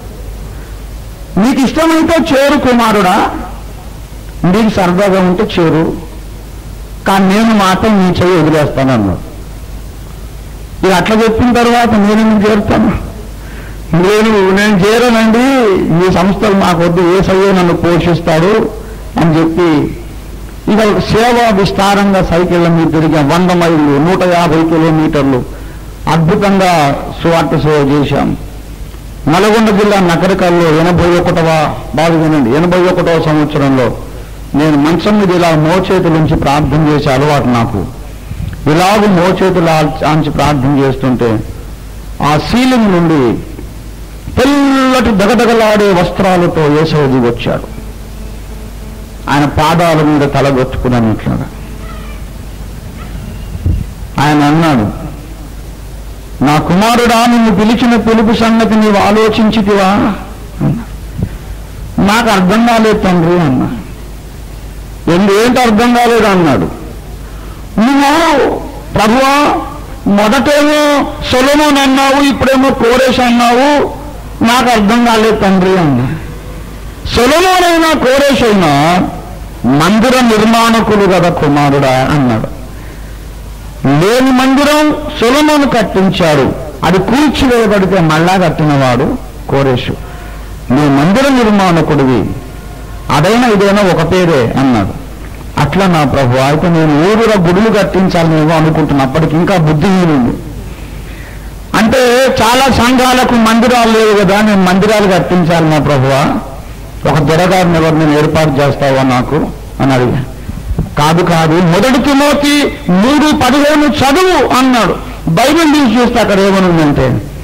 Speaker 2: నీకు ఇష్టమైతే చేరు కుమారుడా నీకు సరదాగా ఉంటే చేరు కానీ నేను మాత్రం నీ చెయ్యి వదిలేస్తాను అన్నాడు ఇక అట్లా చెప్పిన తర్వాత నేను ఎందుకు చేరుతాను నేను నేను చేరనండి ఈ సంస్థలు నాకు వద్దు ఏ సయ్యో నన్ను పోషిస్తాడు అని చెప్పి ఇక సేవ విస్తారంగా సైకిళ్ళ మీద తిరిగాం వంద మైళ్ళు నూట యాభై కిలోమీటర్లు అద్భుతంగా సువార్త సేవ చేశాం నల్గొండ జిల్లా నగరికల్లో ఎనభై ఒకటవ బాగా వినండి ఎనభై ఒకటవ సంవత్సరంలో నేను మంచం మీద ఇలా మోచేతుల నుంచి ప్రార్థన చేసే అలవాటు నాకు ఇలాగ మోచేతులు ఆంచి ప్రార్థన చేస్తుంటే ఆ సీలింగ్ నుండి తెల్లటి దగదగలాడే వస్త్రాలతో యేసవది వచ్చాడు ఆయన పాదాల మీద తలగొట్టుకున్నాను ఇట్లాగా ఆయన అన్నాడు నా కుమారుడా నిన్ను పిలిచిన పిలుపు సంగతి నీవు ఆలోచించితివా అన్నాడు. నాకు అర్థం కాలేదు తండ్రి అన్నా ఎందు ఏంటి అర్థం కాలేదు అన్నాడు నువ్వు ప్రభువా మొదటేమో సొలమోన్ అన్నావు ఇప్పుడేమో కోరేష్ అన్నావు నాకు అర్థం కాలేదు తండ్రి అన్నా సొలమోనైనా కోరేష్ అయినా మందిర నిర్మాణకులు కదా కుమారుడా అన్నాడు లేని మందిరం సొలమోను కట్టించాడు అది కూల్చివేయబడితే మళ్ళా కట్టినవాడు కోరేషు నువ్వు మందిర నిర్మాణకుడివి అదైనా ఇదైనా ఒక పేరే అన్నాడు అట్లా నా ప్రభు అయితే నేను ఊరులో గుడులు కట్టించాలనేమో అనుకుంటున్నా అప్పటికి ఇంకా బుద్ధిహీనుంది అంటే చాలా సంఘాలకు మందిరాలు లేవు కదా నేను మందిరాలు కట్టించాలి నా ప్రభువా ఒక దొరగారిని ఎవరు నేను ఏర్పాటు చేస్తావా నాకు అని అడిగా కాదు కాదు మొదటి తిమోతి మూడు పదిహేను చదువు అన్నాడు బైబిల్ తీసి చూస్తే అక్కడ ఏమనుందంటే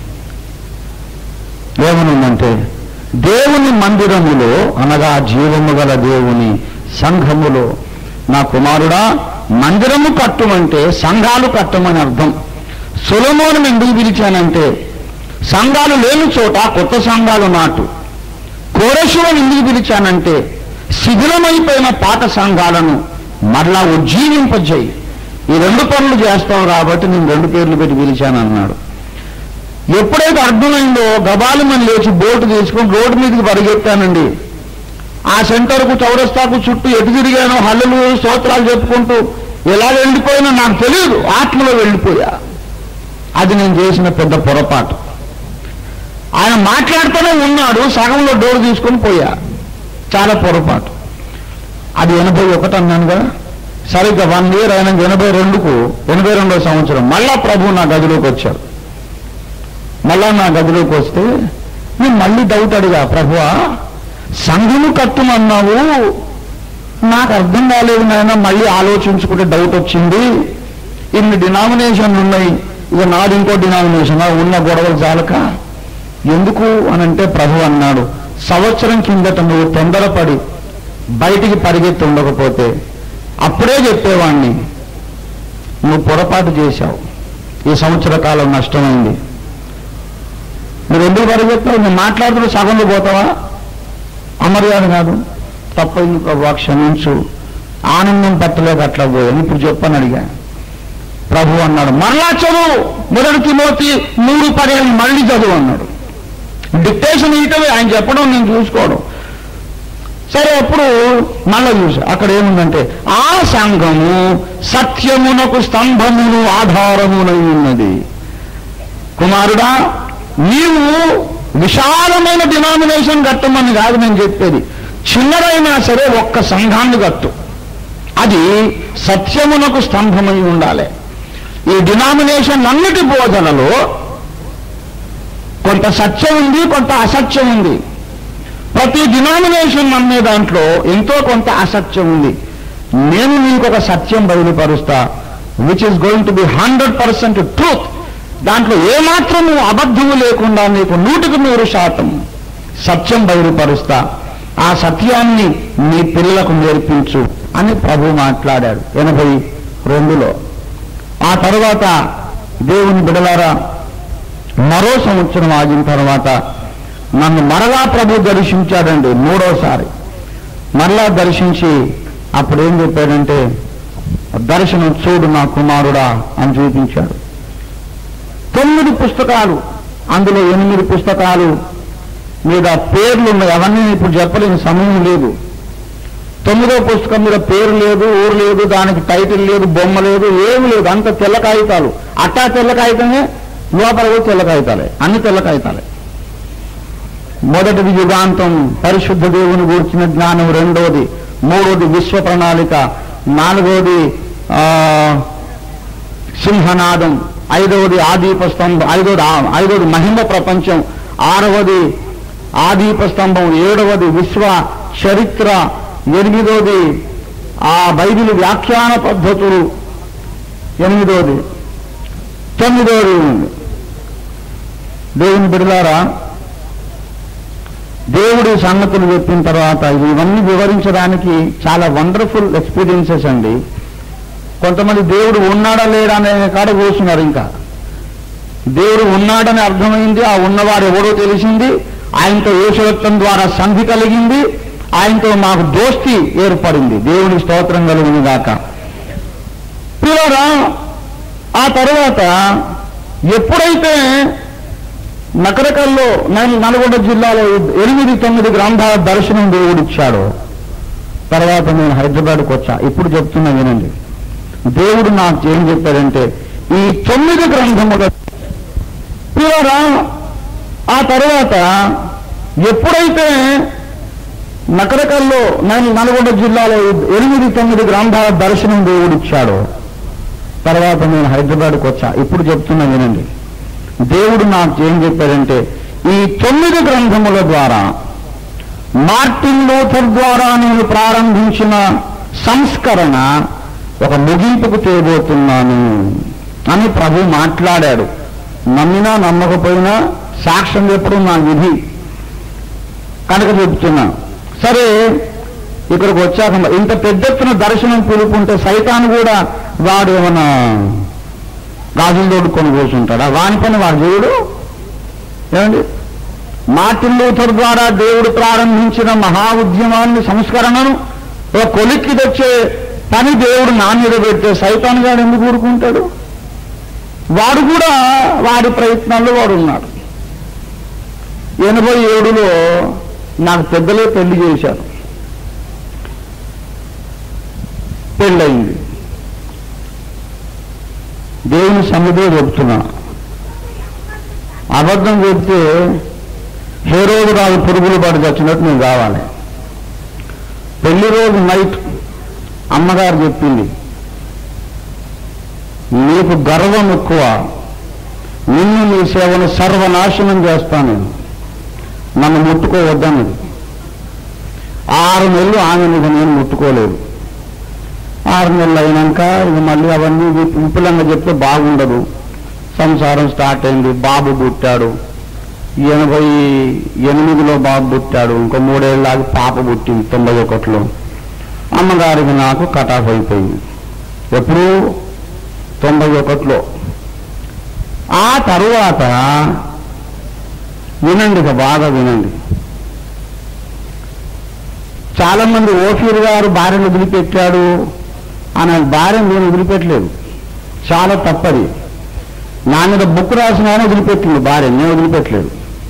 Speaker 2: ఏమనుందంటే దేవుని మందిరములో అనగా జీవము గల దేవుని సంఘములో నా కుమారుడా మందిరము కట్టుమంటే సంఘాలు కట్టమని అర్థం సులమోను ఎందుకు పిలిచానంటే సంఘాలు లేని చోట కొత్త సంఘాలు నాటు కోరశువని ఎందుకు పిలిచానంటే శిథిలమైపోయిన పాత సంఘాలను మరలా ఉజ్జీవింపజేయి ఈ రెండు పనులు చేస్తావు కాబట్టి నేను రెండు పేర్లు పెట్టి పిలిచాను అన్నాడు ఎప్పుడైతే అర్థమైందో గబాలమని లేచి బోటు తీసుకొని రోడ్డు మీదకి పరిగెత్తానండి ఆ సెంటర్కు చౌరస్తాకు చుట్టూ ఎటు తిరిగానో హల్లులు స్తోత్రాలు చెప్పుకుంటూ ఎలా వెళ్ళిపోయినా నాకు తెలియదు ఆత్మలో వెళ్ళిపోయా అది నేను చేసిన పెద్ద పొరపాటు ఆయన మాట్లాడుతూనే ఉన్నాడు సగంలో డోర్ తీసుకొని పోయా చాలా పొరపాటు అది ఎనభై ఒకటి అన్నాను కదా సరిగ్గా వన్ ఇయర్ అయిన ఎనభై రెండుకు ఎనభై రెండో సంవత్సరం మళ్ళా ప్రభు నా గదిలోకి వచ్చారు మళ్ళా నా గదిలోకి వస్తే నేను మళ్ళీ డౌట్ అడిగా ప్రభువా సంఘము కట్టుమన్నావు నాకు అర్థం కాలేదు నాయన మళ్ళీ ఆలోచించుకుంటే డౌట్ వచ్చింది ఇన్ని డినామినేషన్లు ఉన్నాయి ఇక నాది ఇంకో డినామినేషన్ ఉన్న గొడవలు చాలక ఎందుకు అనంటే ప్రభు అన్నాడు సంవత్సరం కిందట నువ్వు తొందరపడి బయటికి పరిగెత్తి ఉండకపోతే అప్పుడే చెప్పేవాణ్ణి నువ్వు పొరపాటు చేశావు ఈ సంవత్సర కాలం నష్టమైంది మీరు ఎందుకు పరిగెత్తావు నువ్వు మాట్లాడుతూ సగంలో పోతావా అమర్యాద కాదు తప్పైంది ప్రభు క్షమించు ఆనందం పట్టలేక అట్లా పోయాను ఇప్పుడు చెప్పని అడిగా ప్రభు అన్నాడు మరలా చదువు మొదటి తిమోతి మూడు పర్యాలు మళ్ళీ చదువు అన్నాడు డిక్టేషన్ ఇయటమే ఆయన చెప్పడం నేను చూసుకోవడం సరే అప్పుడు మళ్ళా చూసా అక్కడ ఏముందంటే ఆ సంఘము సత్యమునకు స్తంభమును ఆధారమునై ఉన్నది కుమారుడా నీవు విశాలమైన డినామినేషన్ కట్టమని కాదు నేను చెప్పేది చిన్నదైనా సరే ఒక్క సంఘాన్ని కట్టు అది సత్యమునకు స్తంభమై ఉండాలి ఈ డినామినేషన్ అన్నిటి బోధనలో కొంత సత్యం ఉంది కొంత అసత్యం ఉంది ప్రతి డినామినేషన్ అనే దాంట్లో ఎంతో కొంత అసత్యం ఉంది నేను నీకు ఒక సత్యం బయలుపరుస్తా which is going to be hundred percent truth దాంట్లో ఏమాత్రము అబద్ధము లేకుండా నీకు నూటికి నూరు శాతం సత్యం బయలుపరుస్తా ఆ సత్యాన్ని నీ పిల్లలకు నేర్పించు అని ప్రభు మాట్లాడాడు ఎనభై రెండులో ఆ తర్వాత దేవుని బిడలారా మరో సంవత్సరం ఆగిన తర్వాత నన్ను మరలా ప్రభు దర్శించాడండి మూడోసారి మరలా దర్శించి అప్పుడు ఏం చెప్పాడంటే దర్శనం చూడు నా కుమారుడా అని చూపించాడు తొమ్మిది పుస్తకాలు అందులో ఎనిమిది పుస్తకాలు మీద పేర్లు ఉన్నాయి అవన్నీ ఇప్పుడు చెప్పలేని సమయం లేదు తొమ్మిదో పుస్తకం మీద పేరు లేదు ఊరు లేదు దానికి టైటిల్ లేదు బొమ్మ లేదు ఏమి లేదు అంత తెల్ల కాగితాలు అట్టా తెల్ల కాగితమే లోపల కూడా తెల్ల కాగితాలే అన్ని తెల్ల కాగితాలే మొదటిది యుగాంతం పరిశుద్ధ దేవుని గూర్చిన జ్ఞానం రెండోది మూడోది విశ్వ ప్రణాళిక నాలుగోది ఆ, సింహనాదం ఐదవది ఆదీప స్తంభం ఐదవది ఆ- ఐదవది మహిమ ప్రపంచం ఆరవది ఆదీప స్తంభం ఏడవది విశ్వ చరిత్ర ఎనిమిదోది ఆ బైబిల్ వ్యాఖ్యాన పద్ధతులు ఎనిమిదోది తొమ్మిదోది ఉంది దేవుని బిడలారా దేవుడి సంగతులు చెప్పిన తర్వాత ఇవన్నీ వివరించడానికి చాలా వండర్ఫుల్ ఎక్స్పీరియన్సెస్ అండి కొంతమంది దేవుడు ఉన్నాడా లేడా అనే కాడ కూర్చున్నారు ఇంకా దేవుడు ఉన్నాడని అర్థమైంది ఆ ఉన్నవాడు ఎవడో తెలిసింది ఆయనతో యేసురక్తం ద్వారా సంధి కలిగింది ఆయనతో మాకు దోస్తి ఏర్పడింది దేవుని స్తోత్రం కలుగుని దాకా పిల్లరా ఆ తర్వాత ఎప్పుడైతే నకరకల్లో నల్- నల్గొండ జిల్లాలో ఎనిమిది తొమ్మిది గ్రంథాల దర్శనం దేవుడిచ్చాడు తర్వాత నేను హైదరాబాద్కి వచ్చా ఇప్పుడు చెప్తున్నా వినండి దేవుడు నాకు ఏం చెప్పాడంటే ఈ తొమ్మిది గ్రంథముల పిల్లరా ఆ తర్వాత ఎప్పుడైతే నకరకల్లో నల్- నల్గొండ జిల్లాలో ఎనిమిది తొమ్మిది గ్రంథాల దర్శనం దేవుడిచ్చాడు తర్వాత నేను హైదరాబాద్కి వచ్చా ఇప్పుడు చెప్తున్నా వినండి దేవుడు నాకు ఏం చెప్పాడంటే ఈ తొమ్మిది గ్రంథముల ద్వారా మార్టిన్ లూథర్ ద్వారా నేను ప్రారంభించిన సంస్కరణ ఒక ముగింపుకు తేబోతున్నాను అని ప్రభు మాట్లాడాడు నమ్మినా నమ్మకపోయినా సాక్ష్యం చెప్పడం నా విధి కనుక చెప్తున్నా సరే ఇక్కడికి వచ్చాక మరి ఇంత పెద్ద ఎత్తున దర్శనం పిలుపుంటే సైతాన్ కూడా వాడు ఏమన్నా గాజులు తోడుకొని కూర్చుంటాడా వాని పని వాడు దేవుడు ఏమండి మార్టిన్ లూథర్ ద్వారా దేవుడు ప్రారంభించిన మహా ఉద్యమాన్ని సంస్కరణను ఒక కొలిక్కి తెచ్చే పని దేవుడు నా మీద పెడితే సైతాన్ గాడు ఎందుకు ఊరుకుంటాడు వాడు కూడా వాడి ప్రయత్నాల్లో వాడు ఉన్నాడు ఎనభై ఏడులో నాకు పెద్దలే పెళ్లి చేశారు పెళ్ళయింది దేవుని సన్నిధిలో చెప్తున్నా అబద్ధం చెప్తే హేరోదు రాజు పురుగులు పడి చచ్చినట్టు నేను కావాలి పెళ్లి రోజు నైట్ అమ్మగారు చెప్పింది నీకు గర్వం ఎక్కువ నిన్ను నీ సేవను సర్వనాశనం చేస్తాను నేను నన్ను ముట్టుకోవద్దన్నది ఆరు నెలలు ఆమె మీద నేను ముట్టుకోలేదు ఆరు నెలలు అయినాక ఇక మళ్ళీ అవన్నీ విప్- విపులంగా చెప్తే బాగుండదు సంసారం స్టార్ట్ అయింది బాబు పుట్టాడు ఎనభై ఎనిమిదిలో బాబు పుట్టాడు ఇంకో మూడేళ్ళకి పాప పుట్టింది తొంభై ఒకటిలో అమ్మగారికి నాకు కటాఫ్ అయిపోయింది ఎప్పుడు తొంభై ఒకటిలో ఆ తరువాత వినండి ఇక బాగా వినండి చాలా మంది ఓఫీర్ గారు భార్యను వదిలిపెట్టాడు అని భార్యను నేను వదిలిపెట్టలేదు చాలా తప్పది నా మీద బుక్ రాసిన ఆయన వదిలిపెట్టింది భార్య నేను వదిలిపెట్టలేదు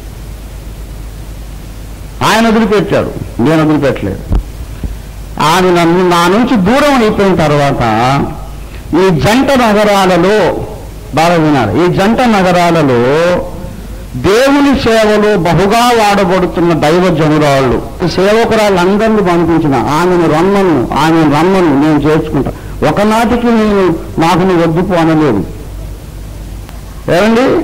Speaker 2: ఆయన వదిలిపెట్టాడు నేను వదిలిపెట్టలేదు ఆమె నన్ను నా నుంచి దూరం అయిపోయిన తర్వాత ఈ జంట నగరాలలో బాగా వినాలి ఈ జంట నగరాలలో దేవుని సేవలో బహుగా వాడబడుతున్న దైవ జనురాళ్ళు సేవకురాళ్ళందరినీ పంపించిన ఆమెను రమ్మను ఆమెను రమ్మను నేను చేర్చుకుంటా ఒకనాటికి నేను నాకు నీ వద్దుపు అనలేదు ఏమండి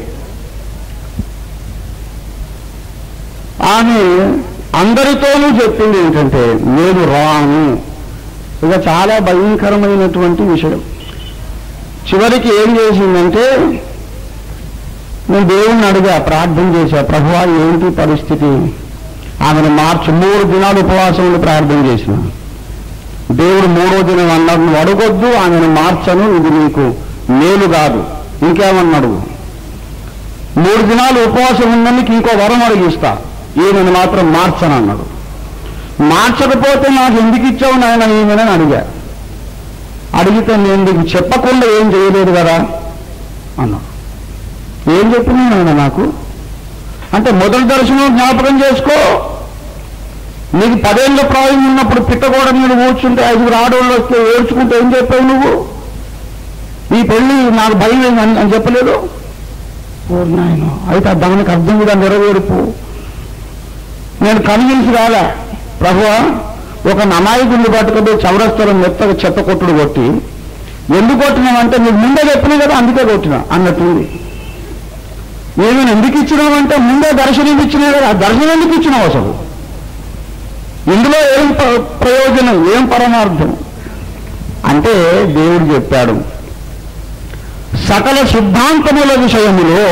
Speaker 2: ఆమె అందరితోనూ చెప్పింది ఏంటంటే నేను రాను ఇక చాలా భయంకరమైనటువంటి విషయం చివరికి ఏం చేసిందంటే నేను దేవుణ్ణి అడిగా ప్రార్థన చేశా ప్రభువా ఏంటి పరిస్థితి ఆమెను మార్చి మూడు దినాలు ఉపవాసం ఉండి ప్రార్థన చేసిన దేవుడు మూడో దినం అన్నాడు నువ్వు అడగొద్దు ఆమెను మార్చను ఇది నీకు మేలు కాదు ఇంకేమన్నాడు మూడు దినాలు ఉపవాసం ఉన్నందుకు ఇంకో వరం అడిగిస్తా ఈమెను మాత్రం మార్చను అన్నాడు మార్చకపోతే నాకు ఎందుకు ఇచ్చావు నాయన ఈమెనని అడిగా అడిగితే నేను నీకు చెప్పకుండా ఏం చేయలేదు కదా అన్నాడు ఏం చెప్పినా నాయన నాకు అంటే మొదటి దర్శనం జ్ఞాపకం చేసుకో నీకు పదేళ్ల ప్రాయం ఉన్నప్పుడు పిట్టగోడ మీద కూర్చుంటే ఐదుగురు ఆడవాళ్ళు వస్తే ఏడ్చుకుంటే ఏం చెప్పావు నువ్వు ఈ పెళ్లి నాకు భయం ఏంది అని అని చెప్పలేదు ఓ నాయన అయితే దానికి అర్థం కూడా నెరవేర్పు నేను కన్విన్స్ కాలే ప్రభువా ఒక నమాయికుడిని పట్టుకుంటే చౌరస్తలం మెత్తగా చెత్త కొట్టుడు కొట్టి ఎందుకు కొట్టినామంటే నీకు ముందే చెప్పినా కదా అందుకే కొట్టినా అన్నట్టుంది నేను ఎందుకు ఇచ్చినామంటే ముందే దర్శనం ఇచ్చినా కదా ఆ దర్శనం ఎందుకు ఇచ్చినావు అసలు ఇందులో ఏం ప్ర- ప్రయోజనం ఏం పరమార్థం అంటే దేవుడు చెప్పాడు సకల సిద్ధాంతముల విషయములో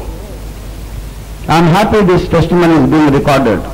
Speaker 2: I'm happy this testimony is being recorded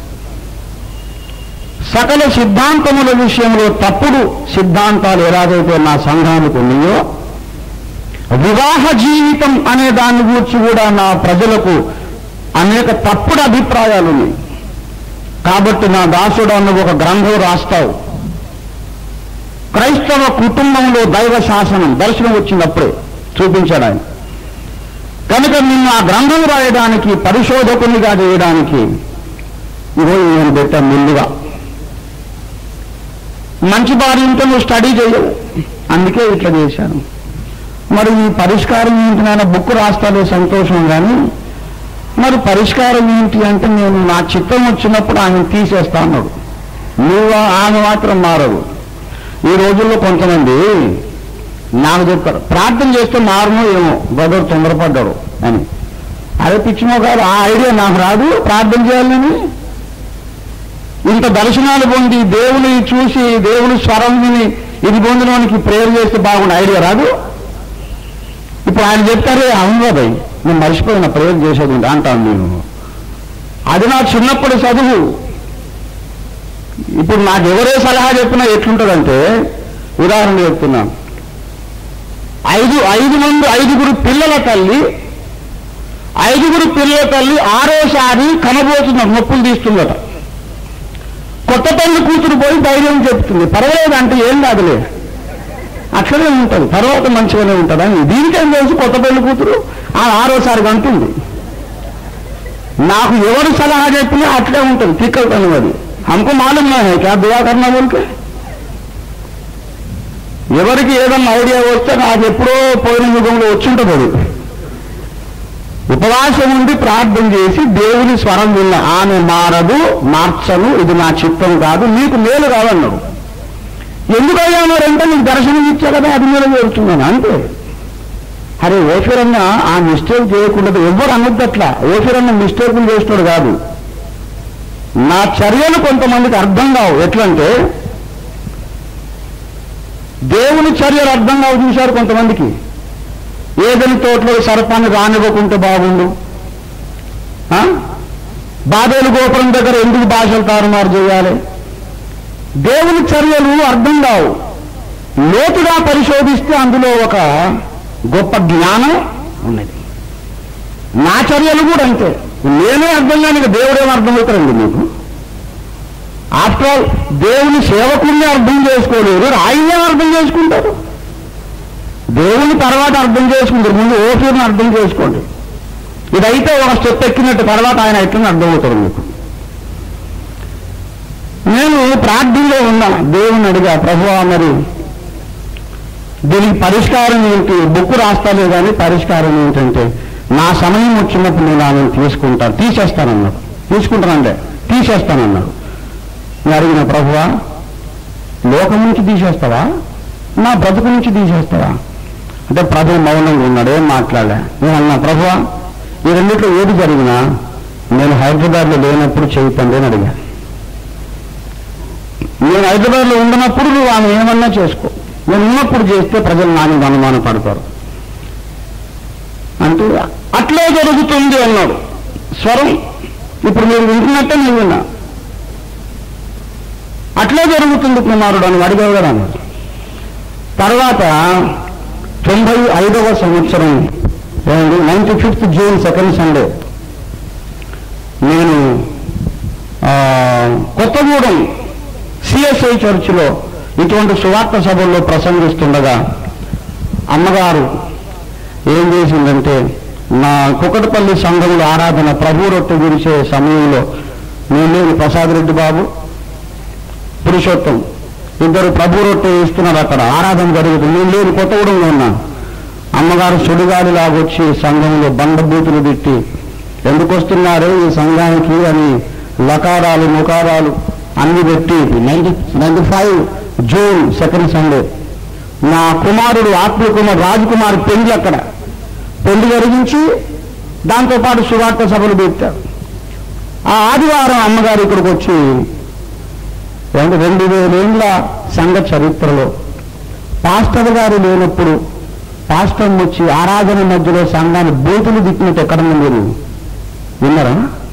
Speaker 2: సకల సిద్ధాంతముల విషయంలో తప్పుడు సిద్ధాంతాలు ఎలాగైతే నా సంఘానికి ఉన్నాయో వివాహ జీవితం అనే దాని గురించి కూడా నా ప్రజలకు అనేక తప్పుడు అభిప్రాయాలు ఉన్నాయి కాబట్టి నా దాసుడు అన్న ఒక గ్రంథం రాస్తావు క్రైస్తవ కుటుంబంలో దైవ శాసనం దర్శనం వచ్చినప్పుడే చూపించాడు ఆయన కనుక నిన్ను ఆ గ్రంథం రాయడానికి పరిశోధకునిగా చేయడానికి ఈరోజు నేను పెట్టాను ముందుగా మంచి భార్య ఉంటే నువ్వు స్టడీ చేయవు అందుకే ఇట్లా చేశాను మరి ఈ పరిష్కారం ఏంటి నాయన బుక్ రాస్తాలే సంతోషం కానీ మరి పరిష్కారం ఏంటి అంటే నేను నా చిత్తం వచ్చినప్పుడు ఆయన తీసేస్తా అన్నాడు నువ్వు ఆమె మాత్రం మారదు ఈ రోజుల్లో కొంతమంది నాకు చెప్పారు ప్రార్థన చేస్తే మారును ఏమో బ్రదర్ తొందరపడ్డాడు అని అదే పిచ్చిమో గారు ఆ ఐడియా నాకు రాదు ప్రార్థన చేయాలని ఇంత దర్శనాలు పొంది దేవుని చూసి దేవుని స్వరం విని ఇది పొందినవానికి ప్రేయర్ చేస్తే బాగుండు ఐడియా రాదు ఇప్పుడు ఆయన చెప్తారే అవును బాబాయ్ నేను మర్చిపోయిన ప్రేయర్ చేసేది ఉంది అంటాను నేను అది నా చిన్నప్పటి చదువు ఇప్పుడు నాకు ఎవరే సలహా చెప్పినా ఎట్లుంటుందంటే ఉదాహరణ చెప్తున్నాను ఐదు ఐదు మంది ఐదుగురు పిల్లల తల్లి ఐదుగురు పిల్లల తల్లి ఆరోసారి కనబోతున్నారు నొప్పులు తీస్తుందట కొత్త తల్లి కూతురు పోయి ధైర్యం చెప్తుంది పర్వాలేదు అంటే ఏం కాదులే అట్లనే ఉంటుంది తర్వాత మంచిగానే ఉంటుంది అని దీనికేం తెలుసు కొత్త పెళ్లి కూతురు ఆ ఆరోసారి అంటుంది నాకు ఎవరు సలహా చెప్పినా అట్లే ఉంటుంది తిక్కలు అది हमको मालूम नहीं है क्या दुआ करना बोल के ఎవరికి ఏదన్నా ఐడియా వస్తే నాకు ఎప్పుడో పోయిన యుగంలో వచ్చింటుంది అది ఉపవాసం ఉండి ప్రార్థన చేసి దేవుని స్వరం విన్న ఆమె మారదు మార్చను ఇది నా చిత్తం కాదు నీకు మేలు కాదన్నాడు ఎందుకయ్యా మరంటే నీకు దర్శనం ఇచ్చా కదా అది మీద చేరుతున్నాను అంతే అరే ఓఫిరన్న ఆ మిస్టేక్ చేయకుండా ఎవ్వరు అనొద్దు అట్లా ఓఫిరన్న మిస్టేకులు చేస్తున్నాడు కాదు నా చర్యలు కొంతమందికి అర్థం కావు ఎట్లంటే దేవుని చర్యలు అర్థం కావు చూశారు కొంతమందికి ఏదని తోటలో సర్పాన్ని రానివ్వకుంటే బాగుండు ఆ? బాబేలు గోపురం దగ్గర ఎందుకు భాషలు తారుమారు చేయాలి దేవుని చర్యలు అర్థం కావు లోతుగా పరిశోధిస్తే అందులో ఒక గొప్ప జ్ఞానం ఉన్నది నా చర్యలు కూడా అంతే నేనే అర్థం కాని ఇక దేవుడేమో అర్థమవుతారండి మీకు ఆఫ్టర్ ఆల్ దేవుని సేవకుడిని అర్థం చేసుకోలేరు ఆయనే అర్థం చేసుకుంటారు దేవుని తర్వాత అర్థం చేసుకుంటారు ముందు ఓఫీర్ని అర్థం చేసుకోండి ఇదైతే ఒక స్టెప్ ఎక్కినట్టు తర్వాత ఆయన ఎట్లని అర్థమవుతారు మీకు నేను ప్రార్థనలో ఉన్నా దేవుని అడిగా ప్రభువా మరి దీనికి పరిష్కారం ఏంటి బుక్ రాస్తాలే కానీ పరిష్కారం ఏంటంటే నా సమయం వచ్చినప్పుడు నేను ఆమెను తీసుకుంటాను తీసేస్తానన్నాడు తీసుకుంటానంటే తీసేస్తానన్నాడు నేను అడిగిన ప్రభువా లోకం నుంచి తీసేస్తావా నా బ్రతుకు నుంచి తీసేస్తావా అంటే ప్రభు మౌనంగా ఉన్నాడు ఏం మాట్లాడలే నేను అన్నా ప్రభువా ఈ రెండిట్లో ఏది జరిగినా నేను హైదరాబాద్లో లేనప్పుడు చేయితండి అని అడిగా నేను హైదరాబాద్లో ఉండనప్పుడు నువ్వు ఆమె ఏమన్నా చేసుకో నేను ఉన్నప్పుడు చేస్తే ప్రజలు నా మీద అనుమానం పడతారు అంటే అట్లే జరుగుతుంది అన్నాడు స్వరం ఇప్పుడు మీరు వింటున్నట్టే నేను విన్నా అట్లే జరుగుతుంది కుమారుడు అని అడిగావు కదా అన్నాడు తర్వాత తొంభై ఐదవ సంవత్సరం ninety fifth June second Sunday నేను ఆ, కొత్తగూడెం సిఎస్ఐ చర్చిలో ఇటువంటి సువార్త సభల్లో ప్రసంగిస్తుండగా అమ్మగారు ఏం చేసిందంటే నా కుకటపల్లి సంఘంలో ఆరాధన ప్రభు రొట్టె గురిసే సమయంలో నేను లేని ప్రసాద్ రెడ్డి బాబు పురుషోత్తం ఇద్దరు ప్రభు రొట్టె ఇస్తున్నారు అక్కడ ఆరాధన జరుగుతుంది నేను లేని కొత్తగూడెంలో ఉన్నా అమ్మగారు సుడిగాలి లాగొచ్చి సంఘంలో బండబూతులు తిట్టి ఎందుకు వస్తున్నారు ఈ సంఘానికి అని లకారాలు ముకారాలు అన్ని పెట్టి ninety ninety five June second Sunday నా కుమారుడు ఆత్మీయ కుమార్ రాజకుమార్ పెళ్లి అక్కడ పెళ్లి జరిగించి దాంతోపాటు సువార్త సభలు పెట్టారు ఆ ఆదివారం అమ్మగారు ఇక్కడికి వచ్చి ఏమంటే రెండు వేలేండ్ల సంఘ చరిత్రలో పాస్టర్ గారు లేనప్పుడు పాస్టర్ వచ్చి ఆరాధన మధ్యలో సంఘాన్ని బూతులు దిక్కినట్టు ఎక్కడన్నా మీరు విన్నారా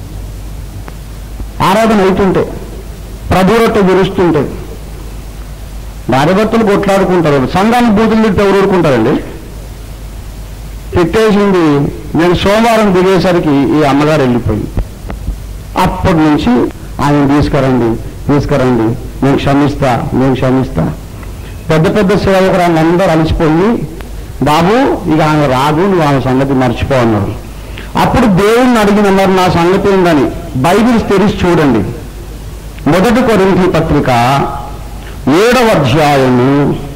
Speaker 2: ఆరాధన అవుతుంటే ప్రభు రొట్టె గురుస్తుంటే భార్యభర్తలు కొట్లాడుకుంటారు సంఘాన్ని బూతులు తిట్టి ఎవరు ఊరుకుంటారండి తిట్టేసింది నేను సోమవారం దిగేసరికి ఈ అమ్మగారు వెళ్ళిపోయింది అప్పటి నుంచి ఆయన తీసుకురండి తీసుకురండి నేను క్షమిస్తా నేను క్షమిస్తా పెద్ద పెద్ద సేవకురాలు అందరూ అలసిపోయి బాబు ఇక ఆమె రాదు నువ్వు ఆమె సంగతి మర్చిపో అన్నారు అప్పుడు దేవుణ్ణి అడిగిన మరి నా సంగతి ఏందని బైబిల్స్ తెరిచి చూడండి మొదటి కొరింథీ పత్రిక ఏడవ అధ్యాయము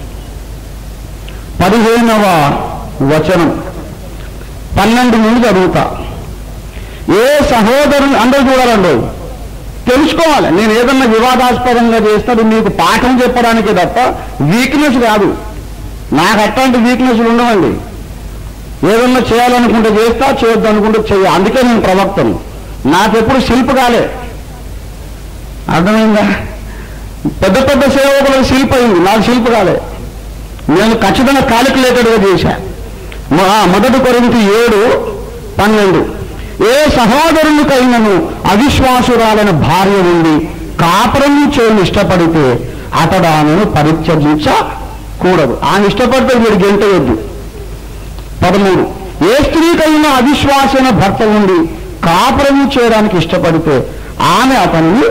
Speaker 2: పదిహేనవ వచనం పన్నెండు నుండి చదువుతా ఏ సహోదరుని అందరూ చూడాలండి తెలుసుకోవాలి నేను ఏదన్నా వివాదాస్పదంగా చేస్తాడు మీకు పాఠం చెప్పడానికే తప్ప వీక్నెస్ కాదు నాకు అట్లాంటి వీక్నెస్లు ఉండవండి ఏదన్నా చేయాలనుకుంటే చేస్తా చేయొద్దు అనుకుంటే చెయ్య అందుకే నేను ప్రవక్తను నాకెప్పుడు శిల్ప కాలే అర్థమైందా పెద్ద పెద్ద సేవకులకు శిల్ప అయింది నాకు శిల్ప కాలే నేను ఖచ్చితంగా కాలిక్యులేటెడ్గా చేశా మొ- మొదటి కొరింటి ఏడు పన్నెండు ఏ సహోదరునికైనను అవిశ్వాసురాలైన భార్య నుండి కాపురం చేయని ఇష్టపడితే అతడు ఆమెను పరిత్యజించకూడదు ఆమె ఇష్టపడితే వీడు గెంటవద్దు పదమూడు ఏ స్త్రీకైనా అవిశ్వాసైన భర్త ఉండి కాపురం చేయడానికి ఇష్టపడితే ఆమె అతన్ని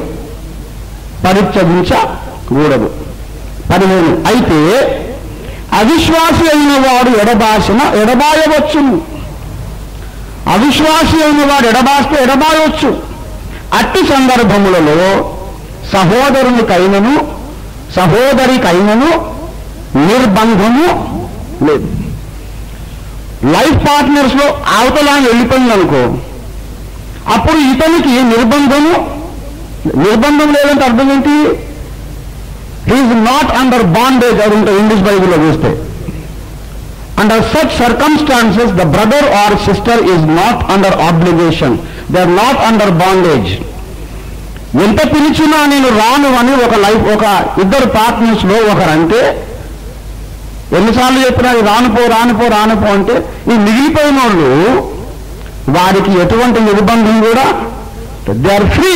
Speaker 2: పరిత్యజించకూడదు పదిహేను అయితే అవిశ్వాసి అయిన వాడు ఎడబాసిన ఎడబాయవచ్చును అవిశ్వాసి అయిన వాడు ఎడబాస్తే ఎడబాయవచ్చు అట్టి సందర్భములలో సహోదరునికైనను సహోదరికైనను నిర్బంధము లేదు లైఫ్ పార్ట్నర్స్ లో అవతల వెళ్ళిపోయింది అనుకో అప్పుడు ఇతనికి నిర్బంధము నిర్బంధం లేదంటే అర్థం ఏంటి హీఈస్ నాట్ అండర్ బాండేజ్ అది ఉంటుంది ఇంగ్లీష్ బైబిల్లో చూస్తే under such circumstances the brother or sister is not under obligation they are not under bondage ఎంత పిలిచినా నేను రాను అని ఒక లైఫ్ ఒక ఇద్దరు పార్ట్నర్స్ లో ఒకరంటే ఎన్నిసార్లు చెప్పినా "ఈ రానుపో రానుపో రానుపో అంటే ఈ మిగిలిపోయిన వాళ్ళు వారికి ఎటువంటి నిర్బంధం కూడా దే ఆర్ ఫ్రీ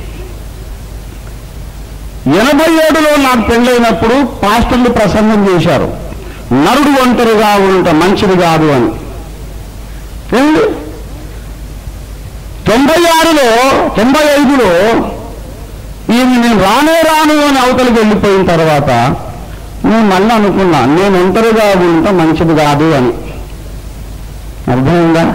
Speaker 2: ఎనభై ఏడులో నాకు పెళ్ళైనప్పుడు పాస్టర్లు ప్రసంగం చేశారు నరుడు ఒంటరిగా ఉంట మంచిది కాదు అని ఏమండి? తొంభై ఆరులో తొంభై ఐదులో ఈయన నేను రానే రాను అని అవతలికి వెళ్ళిపోయిన తర్వాత నేను మళ్ళీ అనుకున్నా నేను ఒంటరిగా ఉంట మంచిది కాదు అని అర్థమైందా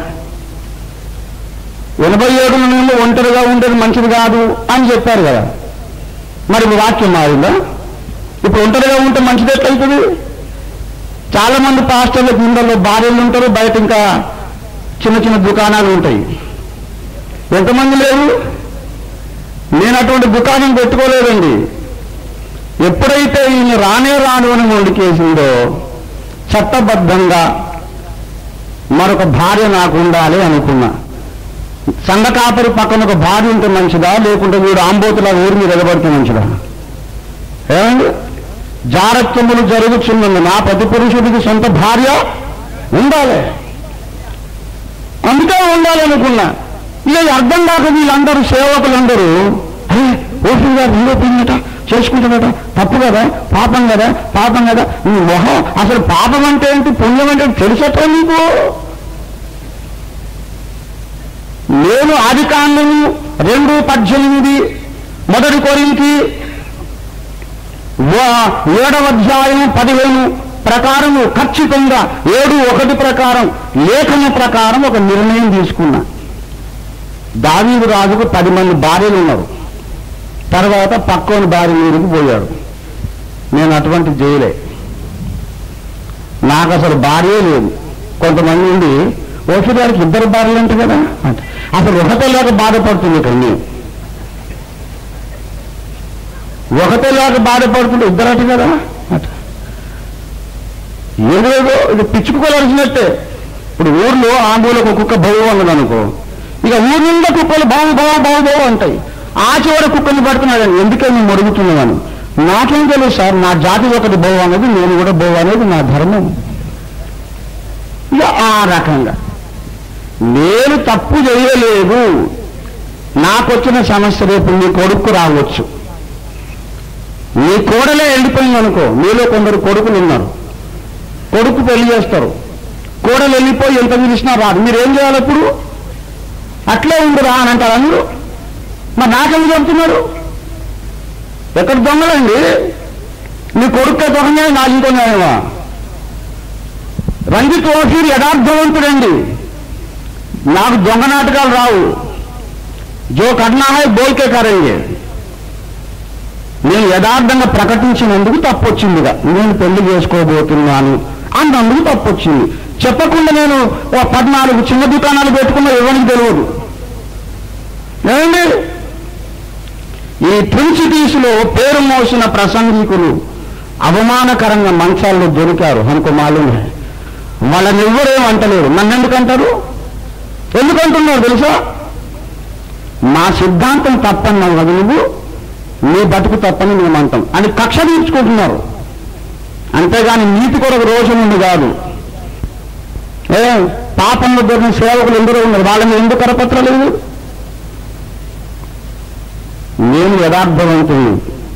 Speaker 2: ఎనభై ఏడులో నేను ఒంటరిగా ఉండేది మంచిది కాదు అని చెప్పారు కదా మరి ఇప్పుడు వాక్యం మారిందా ఇప్పుడు ఒంటరిగా ఉంటే మంచిది ఎట్లయితుంది చాలా మంది పాస్టర్లకు ఇండలో భార్యలు ఉంటారు బయట ఇంకా చిన్న చిన్న దుకాణాలు ఉంటాయి ఎంతమంది లేరు నేను అటువంటి దుకాణం పెట్టుకోలేదండి ఎప్పుడైతే ఈయన రానే రాను అని మొండికేసిందో చట్టబద్ధంగా మరొక భార్య నాకు ఉండాలి అనుకున్నా సంఘ కాపరి పక్కన ఒక భార్య ఉంటే మంచిదా లేకుంటే వీడు ఆంబోతులా ఊరి మీద ఎగబడితే మంచిదా ఏమండి జారత్వములు జరుగుతున్నది నా ప్రతి పురుషుడికి సొంత భార్య ఉండాలి అందుకే ఉండాలి అనుకున్నా ఇక ఇది అర్థం కాక వీళ్ళందరూ సేవకులందరూ అరే ఓపీ గారు నిరూపించట చేసుకుంటాడట తప్పు కదా పాపం కదా పాపం కదా నీ మొహం అసలు పాపం అంటే ఏంటి పుణ్యం అంటే ఏంటి తెలుసట నీకు నేను ఆది కాండము రెండు పద్దెనిమిది మొదటి కొరింకి వా- ఏడవ అధ్యాయం పదిహేను ప్రకారము ఖచ్చితంగా ఏడు ఒకటి ప్రకారం లేఖన ప్రకారం ఒక నిర్ణయం తీసుకున్నా దావీదు రాజుకు పది మంది భార్యలు ఉన్నారు తర్వాత పక్కోని భార్య మీదకి పోయాడు నేను అటువంటి చేయలే నాకు అసలు భార్యే లేదు కొంతమంది ఉండి ఓకే గారికి ఇద్దరు భార్యలు అంట కదా అంటే అసలు ఒకటే లేక బాధపడుతుంది ఇక్కడ నేను ఒకటే లేక బాధపడుతుంటే ఇద్దరట కదా అట ఏదేదో ఇది పిచ్చుకోవాల్సినట్టే ఇప్పుడు ఊర్లో ఆందోళన ఒక కుక్క భయం ఉన్నది అనుకో ఇక ఊరి నిండా కుక్కలు బావు బావు బావు బావు అంటాయి ఆ చివరి కుక్కని పడుతున్నాడు ఎందుకే నేను మరుగుతున్నాను నాకేం తెలుసు సార్ నా జాతి ఒకటి బోవు అనేది నేను కూడా బోవు అనేది నా ధర్మం ఇక ఆ రకంగా నేను తప్పు చేయలేదు నాకొచ్చిన సమస్య రేపు నీ కొడుకు రావచ్చు నీ కోడలే వెళ్ళిపోయింది అనుకో మీలో కొందరు కొడుకులు ఉన్నారు కొడుకు పెళ్లి చేస్తారు కోడలు వెళ్ళిపోయి ఎంత పిలిచినా రాదు మీరు ఏం చేయాలి అప్పుడు అట్లే ఉందిరా అని అంటారు అందరూ మరి నాకెందుకు చెప్తున్నారు ఎక్కడ దొంగలండి నీ కొడుకే దొంగ నా ఇంకో న్యాయమా రంజిత్ ఓషీర్ యథార్థవంతుడండి నాకు దొంగ నాటకాలు రావు జో కర్నా హై బోల్కే కరెంగే నేను యథార్థంగా ప్రకటించినందుకు తప్పొచ్చిందిగా నేను పెళ్లి చేసుకోబోతున్నాను అన్నందుకు తప్పొచ్చింది చెప్పకుండా నేను ఓ పద్నాలుగు చిన్న దుకాణాలు పెట్టుకున్న ఎవరికి తెలియదు ఏమండి ఈ ట్రిన్సిటీస్ లో పేరు మోసిన ప్రసంగికులు అవమానకరంగా మంచాల్లో దొరికారు అనుకో మాలునే వాళ్ళని ఎవ్వరేం అంటలేరు నన్ను ఎందుకు అంటారు ఎందుకు అంటున్నారు తెలుసా మా సిద్ధాంతం తప్పన్నావు కదా నువ్వు నీ బతుకు తప్పని మేము అంటాం అని కక్ష తీర్చుకుంటున్నారు అంతేగాని నీతి కొరకు రోషం ఉంది కాదు ఏ పాపంలో దొరికిన సేవకులు ఎందరో ఉన్నారు వాళ్ళని ఎందుకు కరపత్ర లేదు నేను యథార్థవంతుని